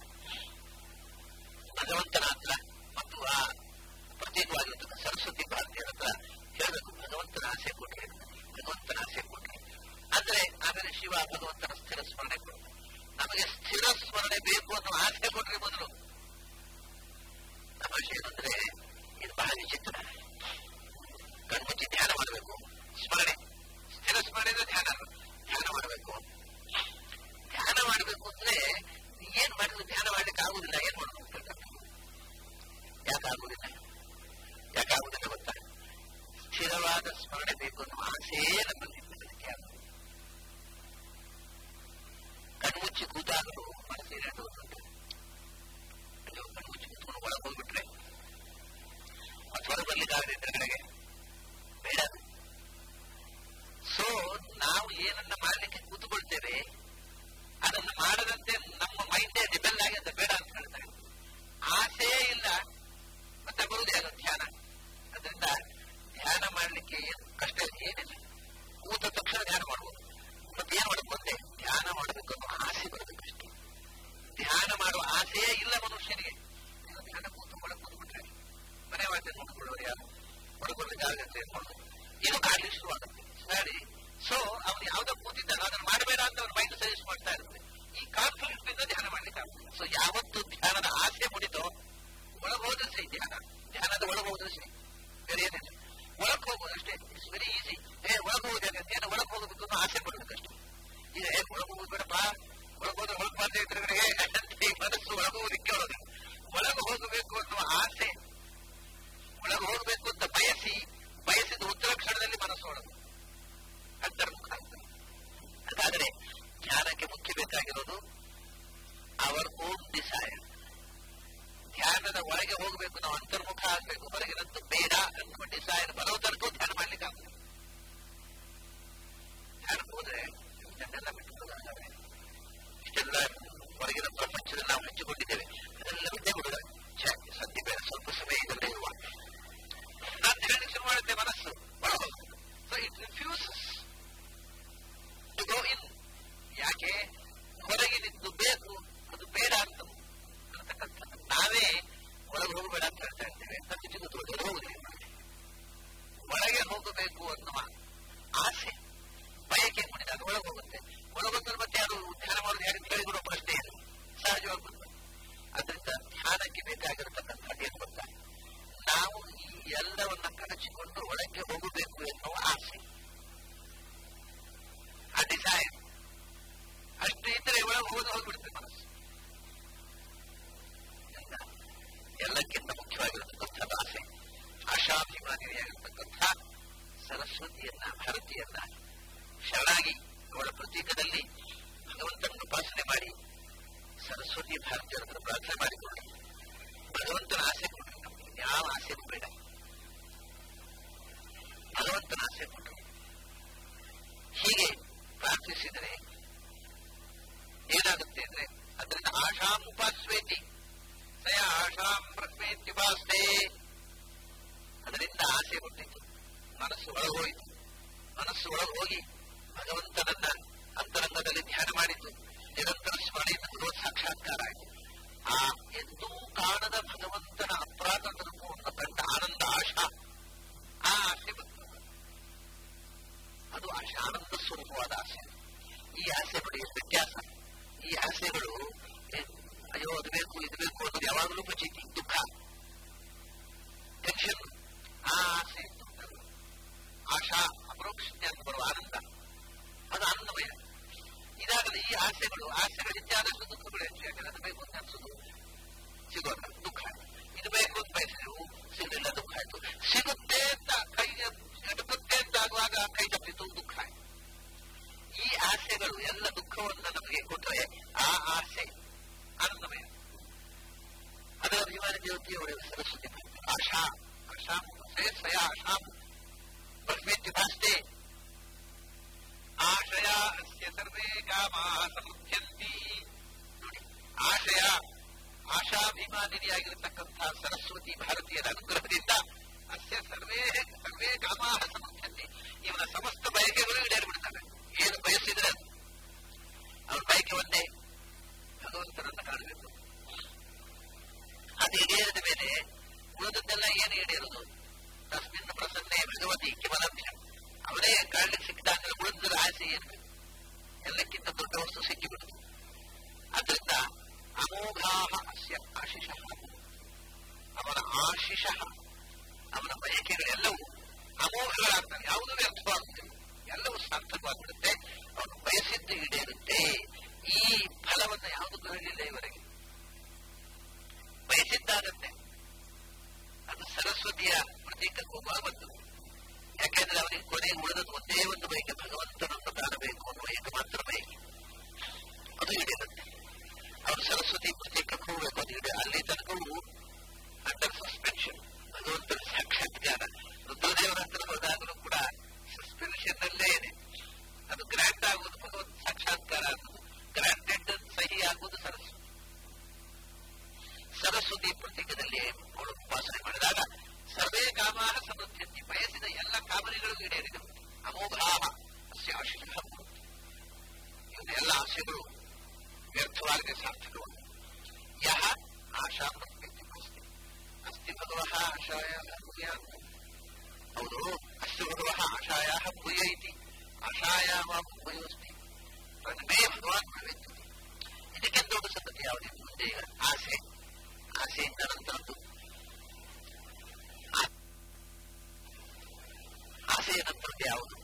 ಭಗವಂತನ ಹತ್ರ ಮತ್ತು ಆ ಪ್ರತ್ಯೇಕವಾಗಿರತಕ್ಕ ಸರಸ್ವತಿ ಭಾರತೀಯರ ಹತ್ರ ಹೇಳಬೇಕು ಭಗವಂತನ ಆಸೆ ಕೊಟ್ರೆ ಭಗವಂತನ ಆಸೆ ಕೊಟ್ರೆ ಅಂದ್ರೆ ಆಮೇಲೆ ಶಿವ ಭಗವಂತನ ಸ್ಥಿರ ಸ್ಮರಣೆ ಕೊಡು ನಮಗೆ ಸ್ಥಿರ ಸ್ಮರಣೆ ಬೇಕು ಅನ್ನೋ ಆಸೆ ಕೊಟ್ರೆ ಮೊದಲು ತಮಾಷೆ ಏನಂದ್ರೆ ಇದು ಬಹಳ ವಿಚಿತ್ರ ಕಣ್ಮುಚ್ಚಿ ಧ್ಯಾನ ಮಾಡಬೇಕು ಸ್ಮರಣೆ ಸ್ಥಿರ ಸ್ಮರಣೆ ಅಂದ್ರೆ ಧ್ಯಾನ ಧ್ಯಾನ ಮಾಡಬೇಕು ಧ್ಯಾನ ಮಾಡಬೇಕು ಅಂದ್ರೆ ಏನ್ ಮಾಡಿದ್ರು ಧ್ಯಾನ ಮಾಡ್ಲಿಕ್ಕೆ ಆಗುದಿಲ್ಲ ಏನ್ ಮಾಡಬೇಕು ಯಾಕಾಗುದಿಲ್ಲ ಯಾಕಾಗುದಿಲ್ಲ ಗೊತ್ತಾ ಸ್ಥಿರವಾದ ಸ್ಮರಣೆ ಬೇಕು ಅನ್ನೋ ಆಸೆ ನಮ್ಮಲ್ಲಿ ಅದಕ್ಕೆ ಆಗುದು ಕಣ್ಮುಚ್ಚಿ ಕೂತಾಗಲು ಮನಸ್ಸಿನ ಅಯ್ಯೋ ಕಣ್ಮುಚ್ಚಿ ಕೂತ್ಕೊಂಡು ಒಳಗೆ ಹೋಗ್ಬಿಟ್ರೆ ಅಥವಾ ಬರ್ಲಿಕ್ಕಾಗದೆ ಎದುರುಗಡೆಗೆ ಬೇಡ ಸೊ ನಾವು ಏನನ್ನ ಮಾಡ್ಲಿಕ್ಕೆ ಕೂತ್ಕೊಳ್ತೇವೆ ಅದನ್ನ ಮಾಡದಂತೆ ನಮ್ಮ ಮೈಂಡೇ ಡಿಪೆಂಡ್ ಆಗಿ ಅಂತ ಬೇಡ ಅಂತ ಹೇಳ್ತಾರೆ ಆಸೆ ಇಲ್ಲ ಮತ್ತೆ ಬರುವುದೇ ಅದು ಧ್ಯಾನ ಅದರಿಂದ ಧ್ಯಾನ ಮಾಡ್ಲಿಕ್ಕೆ ಏನು ಕಷ್ಟ ಏನಿಲ್ಲ ಕೂತ ತಕ್ಷಣ ಧ್ಯಾನ ಮಾಡ್ಬೋದು ಮತ್ತೆ ಏನ್ ಮಾಡಬೇಕು ಅಂದ್ರೆ ಧ್ಯಾನ ಮಾಡಬೇಕು ಅನ್ನೋ ಆಸೆ ಬರಬೇಕಷ್ಟೇ ಧ್ಯಾನ ಮಾಡುವ ಆಸೆಯೇ ಇಲ್ಲ ಮನುಷ್ಯನಿಗೆ ನೀವು ಧ್ಯಾನ ಕೂತು ಒಳಗೆ ಕೂತ್ಬಿಟ್ರೆ ಮನೆ ವಾದ್ಯ ನೋಡ್ಕೊಳ್ಳೋರು ಯಾರು ಹೊರಗೊಳ್ಳಿಕ್ಕೆ ಆಗತ್ತೆ ಮಾಡೋದು ಇದು ಕಾಡ್ಲಿಕ್ಕೆ ಶುರುವಾಗುತ್ತೆ ಸರಿ ಸೊ ಅವನು ಯಾವ್ದೋ ಕೂತಿದ್ದಾನೋ ಅದನ್ನು ಮಾಡಬೇಡ ಅಂತ ಅವ್ರ ಮೈಂಡ್ ಸಜೆಸ್ಟ್ ಮಾಡ್ತಾ ಇರುತ್ತೆ ಈ ಕಾನ್ಫಿಡೆನ್ಸ್ ಇಂದ ಧ್ಯಾನ ಮಾಡ್ಲಿಕ್ಕೆ ಆಗುತ್ತೆ ಸೊ ಯಾವತ್ತು ಧ್ಯಾನದ ಆಸೆ ಮುಡಿತೋ ಒಳಗೆ ಹೋದ್ರೆ ಸರಿ ಧ್ಯಾನ ಧ್ಯಾನದ ಒಳಗೆ ಹೋದ್ರೆ ಸರಿ ಬೇರೆ ಏನಿಲ್ಲ ಒಳಗೆ ಹೋಗೋದು ಅಷ್ಟೇ ಇಟ್ಸ್ ವೆರಿ ಈಸಿ ಏ ಒಳಗೆ ಹೋದಾಗ ಧ್ಯಾನ ಒಳಗೆ ಹೋಗಬೇಕು ಅನ್ನೋ ಆಸೆ ಪಡ್ಬೇಕಷ್ಟೇ ಈಗ ಏ ಒಳಗೆ ಹೋಗೋದು ಬೇಡಪ್ಪ ಒಳಗೆ ಹೋದ್ರೆ ಒಳಗೆ ಬಾರ್ದೆ ಎದುರುಗಡೆ ಈ ಮನಸ್ಸು ಒಳಗೆ ಹೋಗೋದಕ್ಕೆ ಹೇಳೋದು ಒಳಗೆ ಹೋಗಬೇಕು ಅನ್ನುವ ಆಸೆ ಒಳಗೆ ಹೋಗಬೇಕು ಅಂತ ಬಯಸಿ ಬಯಸಿದ ಉತ್ತರ ಕ್ಷಣದಲ್ಲಿ ಮನಸ್ಸು ಒಳಗೆ ಅಂತರ್ಮುಖ ಆಗ್ತದೆ ಹಾಗಾದರೆ ಧ್ಯಾನಕ್ಕೆ ಮುಖ್ಯ ಬೇಕಾಗಿರೋದು ಅವರ್ ಓನ್ ಡಿಸೈರ್ ಧ್ಯಾನದ ಒಳಗೆ ಹೋಗಬೇಕು ನಾವು ಅಂತರ್ಮುಖ ಆಗಬೇಕು ಹೊರಗಿನದ್ದು ಬೇಡ ಅನ್ನುವ ಡಿಸೈರ್ ಬರೋ ತನಕ ಧ್ಯಾನ ಮಾಡ್ಲಿಕ್ಕೆ ಆಗುತ್ತೆ ಧ್ಯಾನಕ್ಕೆ ಹೋದ್ರೆ ಇದನ್ನೆಲ್ಲ ಬಿಟ್ಟು ಇಷ್ಟೆಲ್ಲ ಹೊರಗಿನ ಪ್ರಪಂಚದಲ್ಲಿ ನಾವು ಹಂಚಿಕೊಂಡಿದ್ದೇವೆ ಅದೆಲ್ಲ ಬಿಟ್ಟೇ ಬಿಡುವ ಸದ್ಯ ಬೇಡ ಸ್ವಲ್ಪ ಸಮಯ ಇದಲ್ಲೇ ಇರುವ ನಾನು ಧ್ಯಾನ ಶುರು ಮಾಡುತ್ತೆ ಮನಸ್ಸು ಒಳ so it refuses to go in ಯಾಕೆ ಹೊರಗಿನಿದ್ದು ಬೇಕು ಅದು ಬೇಡ ಅಂತ ಅಂತಕ್ಕಂಥದ್ದು ನಾವೇ ಒಳ ಹೋಗಬೇಡ ಅಂತ ಹೇಳ್ತಾ ಇರ್ತೇವೆ ನಮಗೆ ಸಿಗುದು ಅದು ಹೋಗುದಿಲ್ಲ ಒಳಗೆ ಹೋಗಬೇಕು ಅನ್ನುವ ಆಸೆ ಬಯಕೆ ಮುಡಿದಾಗ ಒಳಗೆ ಹೋಗುತ್ತೆ ಒಳಗೊಂದ್ರೆ ಮತ್ತೆ ಅದು ಧ್ಯಾನ ಮಾಡೋದು ಯಾರಿಗೆ ಕೇಳಿಬಿಡೋ ಪ್ರಶ್ನೆ ಇಲ್ಲ ಸಹಜವಾಗಿ ಬರ್ತದೆ ಅದರಿಂದ ಧ್ಯಾನಕ್ಕೆ ಬೇಕಾಗಿರತಕ್ಕಂಥದ್ದು ಏನು ಗೊತ್ತಾ ನಾವು ಈ ಎಲ್ಲವನ್ನ ಕಳಚಿಕೊಂಡು ಒಳಗೆ ಹೋಗಬೇಕು ಎನ್ನುವ ಆಸೆ ಆ ಡಿಸೈರ್ ಅಷ್ಟು ಇದ್ರೆ ಒಳಗೆ ಹೋಗೋದು ಹೋಗ್ಬಿಡುತ್ತೆ ಮನಸ್ಸು ಎಲ್ಲ ಎಲ್ಲಕ್ಕಿಂತ ಮುಖ್ಯವಾಗಿರತಕ್ಕಂಥದ್ದು ಆಸೆ ಆಶಾಭಿಮಾನಿಯಾಗಿರ್ತಕ್ಕಂಥ ಸರಸ್ವತಿಯನ್ನ ಭಾರತಿಯನ್ನ ಶರಣಾಗಿ ಅವಳ ಪ್ರತೀಕದಲ್ಲಿ ಭಗವಂತನನ್ನು ಉಪಾಸನೆ ಮಾಡಿ ಸರಸ್ವತಿ ಭಾರತೀಯರ ಹತ್ರ ಪ್ರಾರ್ಥನೆ ಮಾಡಿಕೊಳ್ಳಿ ಭಗವಂತನ ಆಸೆ ಕೊಡ್ರಿ ನಮ್ಗೆ ಯಾವ ಆಸೆನೂ ಬೇಡ ಭಗವಂತನ ಆಸೆ ಕೊಡ್ರಿ ಹೀಗೆ ಪ್ರಾರ್ಥಿಸಿದರೆ ಏನಾಗುತ್ತೆ ಅಂದ್ರೆ ಅದರಿಂದ ಆಶಾಂ ಉಪಾಸ್ವೇತಿ ಸಯ ಆಶಾಂ ಬ್ರಹ್ಮೇತ್ಯುಪಾಸ್ತೆ ಅದರಿಂದ ಆಸೆ ಹುಟ್ಟಿತು ಮನಸ್ಸು ಒಳಗೋಯಿತು ಮನಸ್ಸು ಒಳಗೆ ಹೋಗಿ ಭಗವಂತನನ್ನ ಅಂತರಂಗದಲ್ಲಿ ಧ್ಯಾನ ಮಾಡಿತು ನಿರಂತರ ಸ್ಮರಣೆಯಿಂದ ಭಗವತ್ ಸಾಕ್ಷಾತ್ಕಾರ ಆಯಿತು ಆ ಎಂದೂ ಕಾಣದ ಭಗವಂತನ ಅಪರಾಧದ ರೂಪವನ್ನು ಕಂಡ ಆನಂದ ಆಶಾ ಆ ಆಸೆ ಬಂತು ಅದು ಆಶೆ ಆನಂದ ಸ್ವರೂಪವಾದ ಆಸೆ ಈ ಆಸೆ ನೋಡಿ ಎಷ್ಟು ವ್ಯತ್ಯಾಸ ಈ ಆಸೆಗಳು ಅಯ್ಯೋ ಅದು ಬೇಕು ಇದು ಬೇಕು ಅನ್ನೋದು ಯಾವಾಗಲೂ ಪಚೀತಿ ದುಃಖ ಟೆನ್ಷನ್ ಆ ಆಸೆ ಇತ್ತು ಆಶಾ ಅಪರೋಕ್ಷ ಜ್ಞಾನ ಬರುವ ಆನಂದ ಅದು ಆನಂದಮಯ ಇದಾಗಲಿ ಈ ಆಸೆಗಳು ಆಸೆಗಳು ಹೆಚ್ಚಾದಷ್ಟು ದುಃಖಗಳು ಹೆಚ್ಚು ಯಾಕಂದ್ರೆ ಅದು ಬೇಕು ಅಂತ ಅನ್ಸುದು ಸಿಗೋಲ್ಲ ದುಃಖ ಇದು ಬೇಕು ಅಂತ ಬಯಸಿದೆವು ಸಿಗಲಿಲ್ಲ ದುಃಖ ಆಯ್ತು ಸಿಗುತ್ತೆ ಅಂತ ಕೈ ಎಟುಕುತ್ತೆ ಅಂತ ಆಗುವಾಗ ಕೈ ತಪ್ಪಿತು ದುಃಖ ಆಯ್ತು ಈ ಆಸೆಗಳು ಎಲ್ಲ ದುಃಖವನ್ನು ನಮಗೆ ಕೊಟ್ಟರೆ ಆ ಆಸೆ ಆನಂದಮಯ ಅದರ ಅಭಿಮಾನ ದೇವತೆಯವರ ಸರಸ್ವತಿ ಆಶಾ ಆಶಾಮು ಶ್ರೇಯಸ್ಸಯ ಆಶಾಮು ಬ್ರಹ್ಮೇತ್ಯುಭಾಸ್ತೆ ಆಶಯ ಅಸ್ಯ ಸರ್ವೇ ಕಾಮಾ ಸಮುಚ್ಯಂತಿ ನೋಡಿ ಆಶಯ ಆಶಾಭಿಮಾನಿಯಾಗಿರತಕ್ಕಂಥ ಸರಸ್ವತಿ ಭಾರತೀಯರ ಅನುಗ್ರಹದಿಂದ ಅಸ್ಯ ಸರ್ವೇ ಸರ್ವೇ ಕಾಮಾ ಸಮುಚ್ಯಂತಿ ಇವನ ಸಮಸ್ತ ಬಯಕೆಗಳು ಈಡೇರಿಬಿಡ್ತವೆ ಏನು ಬಯಸಿದ್ರೆ ಅವನ ಬಯಕೆ ಒಂದೇ ಭಗವಂತನನ್ನ ಕಾಣಬೇಕು ಅದು ಈಡೇರಿದ ಮೇಲೆ ಉಳಿದದ್ದೆಲ್ಲ ಏನು ಈಡೇರುವುದು ತಸ್ಮಿನ್ ಪ್ರಸನ್ನೆ ಭಗವತಿ ಕಿಮಲಭ್ಯ ಅವನೇ ಕಾಣಲಿಕ್ಕೆ ಸಿಕ್ಕಿದಾಗ ಉಳಿದ ಆಸೆ ಏನು ಎಲ್ಲಕ್ಕಿಂತ ದೊಡ್ಡ ವಸ್ತು ಸಿಕ್ಕಿಬಿಡುದು ಅದರಿಂದ ಅಮೋಘಾಹ ಅಸ್ಯ ಆಶಿಷ ಅವನ ಆಶಿಷ ಅವನ ಬಯಕೆಗಳೆಲ್ಲವೂ ಅಮೋಘಗಳಾಗ್ತವೆ ಯಾವುದೂ ವ್ಯರ್ಥವಾಗುತ್ತಿಲ್ಲ ಎಲ್ಲವೂ ಸಾರ್ಥಕವಾಗಿಬಿಡುತ್ತೆ ಅವನು ಬಯಸಿದ್ದು ಈಡೇರುತ್ತೆ ಈ ಫಲವನ್ನು ಯಾವುದು ಬರಲಿಲ್ಲ ಇವರಿಗೆ ಬಯಸಿದ್ದಾಗತ್ತೆ ಅದು ಸರಸ್ವತಿಯ ಪ್ರತೀಕಕ್ಕೆ ಹೋಗುವಾಗ ಬಂತು ಯಾಕೆಂದ್ರೆ ಅವನಿಗೆ ಕೊನೆಗೆ ಉಳಿದದ್ದು ಒಂದೇ ಒಂದು ಬಯಕೆ ಭಗವಂತನನ್ನು ಕಾಣಬೇಕು ಅನ್ನುವ ಏಕಮಾತ್ರ ಬಯಕೆ ಅದು ಈಡೇರುತ್ತೆ ಅವರು ಸರಸ್ವತಿ ಪ್ರತ್ಯೇಕಕ್ಕೆ ಹೋಗಬೇಕು ಅದು ಈಡೇ ಅಲ್ಲಿ ತನಕವೂ ಅಂಡರ್ ಸಸ್ಪೆನ್ಷನ್ ಭಗವಂತನ ಸಾಕ್ಷಾತ್ಕಾರ ರುದ್ರದೇವರ ಹತ್ರ ಹೋದಾಗಲೂ ಕೂಡ ಸಸ್ಪೆನ್ಷನ್ ನಲ್ಲೇ ಇದೆ ಅದು ಗ್ರಾಂಟ್ ಆಗುವುದು ಭಗವಂತ ಸಾಕ್ಷಾತ್ಕಾರ ಆಗುವುದು ಗ್ರಾಂಟೆಡ್ ಸಹಿ ಆಗುವುದು ಸರಸ್ವತಿ ಸರಸ್ವತಿ ಪ್ರತೀಕದಲ್ಲಿ ಅವಳು ಉಪಾಸನೆ ಮಾಡಿದಾಗ ಸರ್ವೇ ಕಾಮಾಹ ಸಮೃದ್ಧಿ ಬಯಸಿದ ಎಲ್ಲ ಕಾಮನೆಗಳು ಈಡೇರಿದವು ಅಮೋಘಾಹ ಅಸ್ಯ ಆಶಿಷ ಇವನ ಎಲ್ಲ ಆಶೆಗಳು ವ್ಯರ್ಥವಾಗದೆ ಸಾರ್ಥಕವಾದ ಯಹ ಆಶಾ ಪ್ರತ್ಯಕ್ಷ ಅಸ್ತಿ ಭಗವಃ ಆಶಾಯ ಹೌದು ಅಸ್ತಿ ಭಗವಃ ಆಶಾಯ ಭೂಯ ಇತಿ ಆಶಾಯಾಮ ಭೂಯೋಸ್ತಿ ಮೇ ಭಗವಾನ್ ಪ್ರವೇಶಿಸಿ ಇದಕ್ಕಿಂತ ದೊಡ್ಡ ಸಂಗತಿ ಯಾವುದಿದೆ ಮುಂದೆ ಆಸೆ ಆಸೆಯಿಂದ ನಂತರದ್ದು ಆಸೆಯ ನಂತರದ್ದು ಯಾವುದು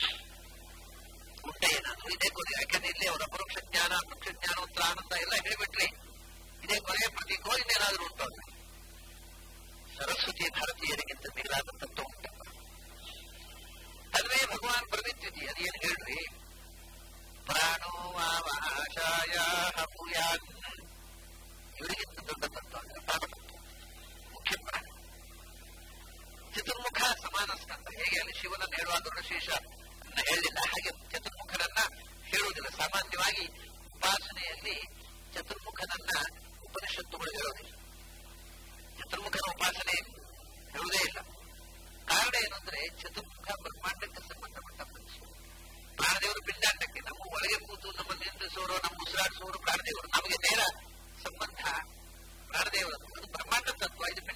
ಉಂಟೆ ಏನಾದ್ರು ಇದೇ ಕೊನೆ ಯಾಕಂದ್ರೆ ಇಲ್ಲಿ ಅವರ ಪರೋಕ್ಷ ಜ್ಞಾನ ಅಪರೋಕ್ಷ ಜ್ಞಾನೋತ್ತರ ಆನಂದ ಎಲ್ಲ ಹೇಳಿಬಿಟ್ರಿ ಇದೇ ಕೊನೆಯ ಪ್ರತೀಕೋ ಇನ್ನೇನಾದ್ರೂ ಉಂಟು ಸರಸ್ವತಿ ಭಾರತೀಯರಿಗಿಂತ ಮಿಗಿಲಾದ ತತ್ವ ಉಂಟಲ್ಲ ತನ್ವೇ ಭಗವಾನ್ ಪ್ರವಿತ್ಯತಿ ಅದೇನು ಹೇಳ್ರಿ ಪ್ರಾಣೋ ವಾಮಾಶಾಯ ಭೂಯಾನ್ ಇವರಿಗಿಂತ ದೊಡ್ಡ ತತ್ವ ಅಂದ್ರೆ ಪ್ರಾಣತತ್ವ ಮುಖ್ಯ ಪ್ರಾಣ ಚತುರ್ಮುಖ ಸಮಾನ ಸ್ಕಂದ ಹೇಗೆ ಅಲ್ಲಿ ಶಿವನನ್ನು ಹೇಳುವಾಗ ಋಷೇಷ ಹೇಳಲಿಲ್ಲ ಹಾಗೆ ಚತುರ್ಮುಖನನ್ನ ಹೇಳುವುದಿಲ್ಲ ಸಾಮಾನ್ಯವಾಗಿ ಉಪಾಸನೆಯಲ್ಲಿ ಚತುರ್ಮುಖನನ್ನ ಉಪನಿಷತ್ತುಗಳು ಹೇಳೋದಿಲ್ಲ ಚತುರ್ಮುಖನ ಉಪಾಸನೆ ಹೇಳುವುದೇ ಇಲ್ಲ ಕಾರಣ ಏನಂದ್ರೆ ಚತುರ್ಮುಖ ಬ್ರಹ್ಮಾಂಡಕ್ಕೆ ಸಂಬಂಧಪಟ್ಟ ಮನುಷ್ಯ ಪ್ರಾಣದೇವರು ಪಿಂಡಾಂಡಕ್ಕೆ ನಮ್ಮ ಒಳಗೆ ಕೂತು ನಮ್ಮ ನಿಯಂತ್ರಿಸೋರು ನಮ್ಮ ಉಸಿರಾಡಿಸೋರು ಪ್ರಾಣದೇವರು ನಮಗೆ ನೇರ ಸಂಬಂಧ ಪ್ರಾಣದೇವರು ಅದು ಬ್ರಹ್ಮಾಂಡ ತತ್ವ ಇದು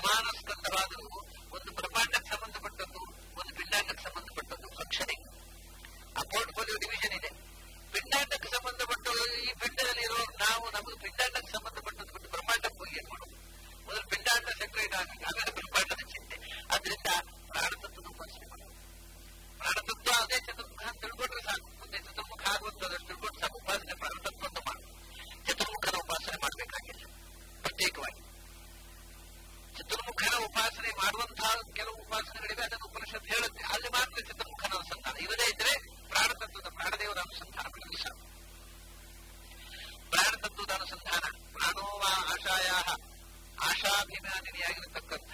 ಸಮಾನ ಸ್ಕಂದವಾದರೂ ಒಂದು ಬ್ರಹ್ಮಾಂಡಕ್ಕೆ ಸಂಬಂಧಪಟ್ಟದ್ದು ಒಂದು ಪಿಂಡಾಂಡಕ್ಕೆ ಸಂಬಂಧಪಟ್ಟದ್ದು ಫಂಕ್ಷನಿಂಗ್ ಆ ಪೋರ್ಟ್ಫೋಲಿಯೋ ಡಿವಿಷನ್ ಇದೆ ಪಿಂಡಾಂಡಕ್ಕೆ ಸಂಬಂಧಪಟ್ಟ ಈ ಪಿಂಡದಲ್ಲಿ ಇರೋ ನಾವು ನಮಗೆ ಪಿಂಡಾಂಡಕ್ಕೆ ಸಂಬಂಧಪಟ್ಟದ್ದು ಬಿಟ್ಟು ಬ್ರಹ್ಮಾಂಡಕ್ಕೆ ಹೋಗಿ ಏನ್ ಮಾಡೋದು ಮೊದಲು ಪಿಂಡಾಂಡ ಸೆಕ್ರೆಟ್ ಆಗಿ ಆಮೇಲೆ ಬ್ರಹ್ಮಾಂಡದ ಚಿಂತೆ ಅದರಿಂದ ಪ್ರಾಣತತ್ವದ ಉಪಾಸನೆ ಮಾಡೋದು ಪ್ರಾಣತತ್ವ ಅದೇ ಚತುರ್ಮುಖ ಅಂತ ತಿಳ್ಕೊಂಡ್ರೆ ಸಾಕು ಮುಂದೆ ಚತುರ್ಮುಖ ಆಗುವಂತದಷ್ಟು ತಿಳ್ಕೊಂಡು ಸಾಕು ಉಪಾಸನೆ ಪ್ರಾಣತತ್ವ ಅಂತ ಮಾಡಿ ಚತುರ್ಮುಖನ ಉಪಾಸನೆ ಮಾಡಬೇಕಾಗಿಲ್ಲ ಪ್ರತ್ಯೇಕವಾಗಿ ಚತುರ್ಮುಖನ ಉಪಾಸನೆ ಮಾಡುವಂತಹ ಕೆಲವು ಉಪಾಸನೆಗಳಿವೆ ಅದನ್ನು ಉಪನಿಷತ್ ಹೇಳುತ್ತೆ ಅಲ್ಲಿ ಮಾತ್ರ ಚತುರ್ಮುಖನ ಅನುಸಂಧಾನ ಇರದೇ ಇದ್ರೆ ಪ್ರಾಣತತ್ವದ ಪ್ರಾಣದೇವರ ಅನುಸಂಧಾನ ಮಾಡಲಿ ಸಾಕು ಪ್ರಾಣತತ್ವದ ಅನುಸಂಧಾನ ಪ್ರಾಣೋವ ಆಶಾಯ ಆಶಾಭಿಮಾನಿನಿಯಾಗಿರತಕ್ಕಂಥ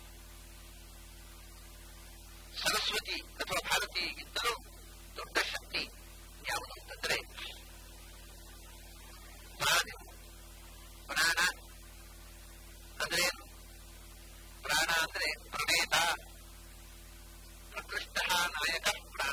ಸರಸ್ವತಿ ಅಥವಾ ಭಾರತಿಗಿಂತಲೂ ದೊಡ್ಡ ಶಕ್ತಿ ಯಾವುದು ಅಂತಂದ್ರೆ ಪ್ರಾಣದೇವ ಪ್ರಾಣ ಅಂದ್ರೆ ಏನು ಪ್ರಾಣ ಅಂದ್ರೆ ಪ್ರಣೇತ ಪ್ರಕೃಷ್ಟ ನಾಯಕ ಪ್ರಾಣ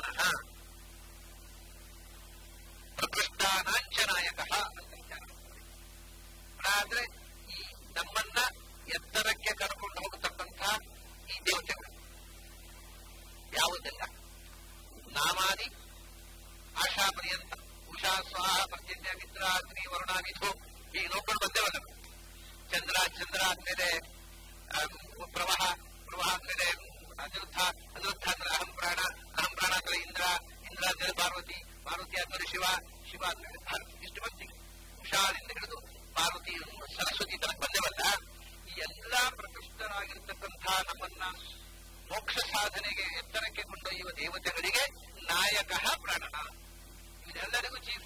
ಪ್ರಕೃಷ್ಟಾನಾಂಚ ನಾಯಕ ಅಂತ ವಿಚಾರ ಪ್ರಾಣ ಅಂದ್ರೆ ಈ ನಮ್ಮನ್ನ ಎತ್ತರಕ್ಕೆ ಕರ್ಕೊಂಡು ಹೋಗತಕ್ಕಂಥ ಈ ದೇವತೆಗಳು ಯಾವುದೆಲ್ಲ ನಾಮಾದಿ ಆಶಾ ಪರ್ಯಂತ ಉಷಾ ಸ್ವಾಹ ಪರ್ಜನ್ಯ ಮಿತ್ರ ಅಗ್ನಿ ವರುಣ ವಿಧು ಈಗ ನೋಡ್ಕೊಂಡು ಬಂದೇವಲ್ಲ ಚಂದ್ರ ಚಂದ್ರ ಆದ್ಮೇಲೆ ಆ, ಪ್ರವಾಹ ಪ್ರವಾಹ ಆದ್ಮೇಲೆ ಅನಿರುದ್ಧ ಅನಿರುದ್ಧ ಅಂದ್ರೆ ಅಹಂ ಪ್ರಾಣ ಅಹಂ ಪ್ರಾಣ ಅಂದ್ರೆ ಇಂದ್ರ ಇಂದ್ರ ಆದ್ಮೇಲೆ ಪಾರ್ವತಿ ಪಾರ್ವತಿ ಆದ್ಮೇಲೆ ಶಿವ ಶಿವ ಆದ್ಮೇಲೆ ಭಾರತಿ ಇಷ್ಟು ಬಂದಿ ಉಷಾದಿಂದ ಹಿಡಿದು ಪಾರ್ವತಿ ಸರಸ್ವತಿ ತನಕ ಬಂದೇವಲ್ಲ ಈ ಎಲ್ಲಾ ಪ್ರತಿಷ್ಠರಾಗಿರ್ತಕ್ಕಂಥ ನಮ್ಮನ್ನ ಮೋಕ್ಷ ಸಾಧನೆಗೆ ಎತ್ತರಕ್ಕೆ ಕೊಂಡೊಯ್ಯುವ ದೇವತೆಗಳಿಗೆ ನಾಯಕ ಪ್ರಾಣನ ಇದೆಲ್ಲರಿಗೂ ಚೀಫ್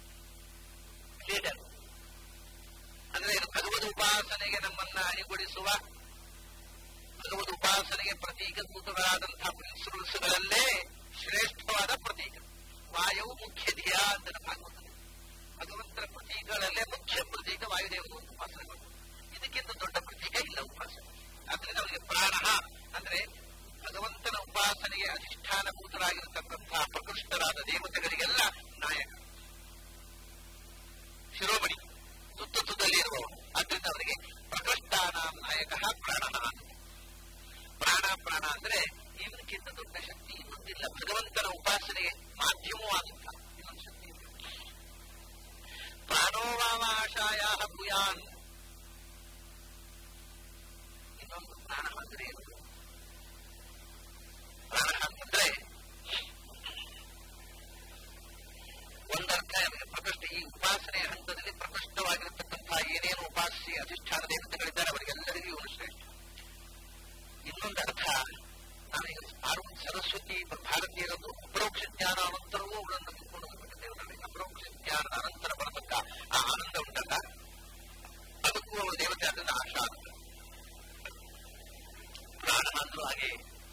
ಲೀಡರ್ ಅಂದ್ರೆ ಇದು ಭಗವದ್ ಉಪಾಸನೆಗೆ ನಮ್ಮನ್ನ ಅಣಿಗೊಳಿಸುವ ಭಗವದ್ ಉಪಾಸನೆಗೆ ಪ್ರತೀಕಭೂತಗಳಾದಂತಹ ಪ್ರಿನ್ಸಿಪಲ್ಸ್ಗಳಲ್ಲೇ ಶ್ರೇಷ್ಠವಾದ ಪ್ರತೀಕ ವಾಯವು ಮುಖ್ಯ ಧ್ಯೇಯ ಅಂತ ನಮಗಾಗುತ್ತದೆ ಭಗವಂತನ ಪ್ರತೀಕಗಳಲ್ಲೇ ಮುಖ್ಯ ಪ್ರತೀಕ ವಾಯುದೇವರು ಉಪಾಸನೆ ಮಾಡೋದು ಇದಕ್ಕಿಂತ ದೊಡ್ಡ ಪ್ರತೀಕ ಇಲ್ಲ ಉಪಾಸನೆ ಆದ್ರಿಂದ ಅವರಿಗೆ ಪ್ರಾಣ ಅಂದ್ರೆ ಭಗವಂತನ ಉಪಾಸನೆಗೆ ಅಧಿಷ್ಠಾನಭೂತರಾಗಿರತಕ್ಕಂತಹ ಪ್ರಕೃಷ್ಟರಾದ ದೇವತೆಗಳಿಗೆಲ್ಲ ನಾಯಕ ಶಿರೋಮಣಿ ತುತ್ತುತ್ತದಲ್ಲಿ ಇರುವವರು ಆದ್ರಿಂದ ಅವರಿಗೆ ಪ್ರಕೃಷ್ಟಾನ ನಾಯಕ ಪ್ರಾಣ ಪ್ರಾಣ ಪ್ರಾಣ ಅಂದ್ರೆ ಇವನಕ್ಕಿಂತ ದೊಡ್ಡ ಶಕ್ತಿ ಇನ್ನೊಂದಿಲ್ಲ ಭಗವಂತನ ಉಪಾಸನೆಗೆ ಮಾಧ್ಯಮವಾದಂಥ ಇನ್ನೊಂದು ಶಕ್ತಿ ಇದೆ ಪ್ರಾಣೋವಾಮಾಶಾಯ ಭೂಯಾನ್ ಇನ್ನೊಂದು ಪ್ರಾಣ ಅಂದ್ರೆ ಏನು ಪ್ರಾಣ ಅಂತಂದ್ರೆ ಒಂದರ್ಥ ನಮಗೆ ಪ್ರಕೃಷ್ಟ ಈ ಉಪಾಸನೆಯ ಹಂತದಲ್ಲಿ ಪ್ರಕೃಷ್ಟವಾಗಿರತಕ್ಕಂತಹ ಏನೇನು ಉಪಾಸ್ಯ ಅಧಿಷ್ಠಾನ ದೇವತೆಗಳಿದ್ದಾರೆ ಅವರಿಗೆಲ್ಲರಿಗೂ ಇವನು ಶ್ರೇಷ್ಠ ಇನ್ನೊಂದು ಅರ್ಥ ನಾವೀಗ ಪಾರ್ವತಿ ಸರಸ್ವತಿ ಭಾರತೀಯರದ್ದು ಅಪರೋಕ್ಷ ಜ್ಞಾನ ಅನಂತರವೂ ಅವಳನ್ನು ತಿಳ್ಕೊಂಡು ಹೋಗ್ಬಿಟ್ಟಿದ್ದೇವೆ ನಾವೀಗ ಅಪರೋಕ್ಷ ಜ್ಞಾನದ ಅನಂತರ ಬರತಕ್ಕ ಆ ಆನಂದ ಉಂಟಲ್ಲ ಅದಕ್ಕೂ ಅವಳು ದೇವತೆ ಅದನ್ನ ಆಶಾ ಅಂತ ಪ್ರಾಣ ಅಂದ್ರೂ ಹಾಗೆ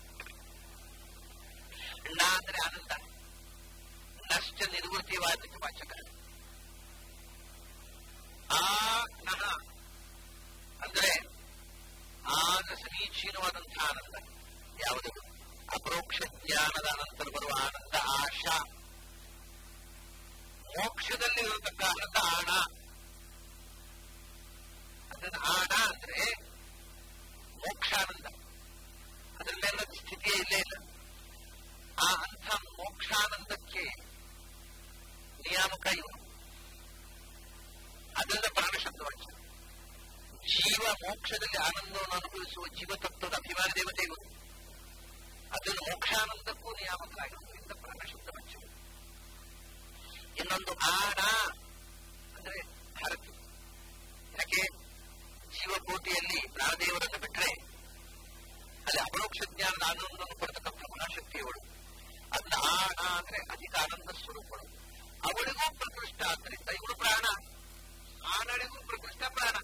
ಣ ಅಂದ್ರೆ ಆನಂದ ನಷ್ಟ ನಿರ್ವೃತ್ತಿವಾದಕ್ಕೆ ವಾಚಕ ಆ ನಹ ಅಂದ್ರೆ ಆಗ ಸಮೀಚೀನವಾದಂತಹ ಆನಂದ ಯಾವುದು ಅಪರೋಕ್ಷ ಜ್ಞಾನದ ಅನಂತರ ಬರುವ ಆನಂದ ಆಶಾ ಮೋಕ್ಷದಲ್ಲಿ ಇರತಕ್ಕ ಆನಂದ ಆಣ ಅದನ್ನ ಆಣ ಅಂದ್ರೆ ಮೋಕ್ಷಾನಂದ ಅದರಲ್ಲೆಲ್ಲ ಸ್ಥಿತಿಯೇ ಇಲ್ಲೇ ಇಲ್ಲ ಆ ಅಂಥ ಮೋಕ್ಷಾನಂದಕ್ಕೆ ನಿಯಾಮಕ ಇವನು ಅದರಿಂದ ಪ್ರಾಣ ಶಬ್ದವಾಚ್ಯ ಜೀವ ಮೋಕ್ಷದಲ್ಲಿ ಆನಂದವನ್ನು ಅನುಭವಿಸುವ ಜೀವತತ್ವದ ಅಭಿಮಾನ ದೇವತೆ ಇವನು ಅದನ್ನು ಮೋಕ್ಷಾನಂದಕ್ಕೂ ನಿಯಾಮಕರಾಗಿರುವುದರಿಂದ ಪ್ರಾಣ ಶಬ್ದವಾಚ್ಯ ಇನ್ನೊಂದು ಆಣ ಅಂದ್ರೆ ಭಾರತಿ ಯಾಕೆ ಜೀವಕೋಟಿಯಲ್ಲಿ ಪ್ರಾಣದೇವರನ್ನು ಬಿಟ್ಟರೆ ಅಲ್ಲಿ ಅಪರೋಕ್ಷ ಜ್ಞಾನದ ಆನಂದವನ್ನು ಕೊಡ್ತಕ್ಕಂಥ ಮಹಾಶಕ್ತಿಯವಳು ಅದನ್ನ ಆಣ ಅಂದ್ರೆ ಅಧಿಕ ಆನಂದ ಸ್ವರೂಪಗಳು ಅವಳಿಗೂ ಪ್ರಕೃಷ್ಟ ಆದ್ದರಿಂದ ಇವಳು ಪ್ರಾಣ ಆನಳಿಗೂ ಪ್ರಕೃಷ್ಟ ಪ್ರಾಣ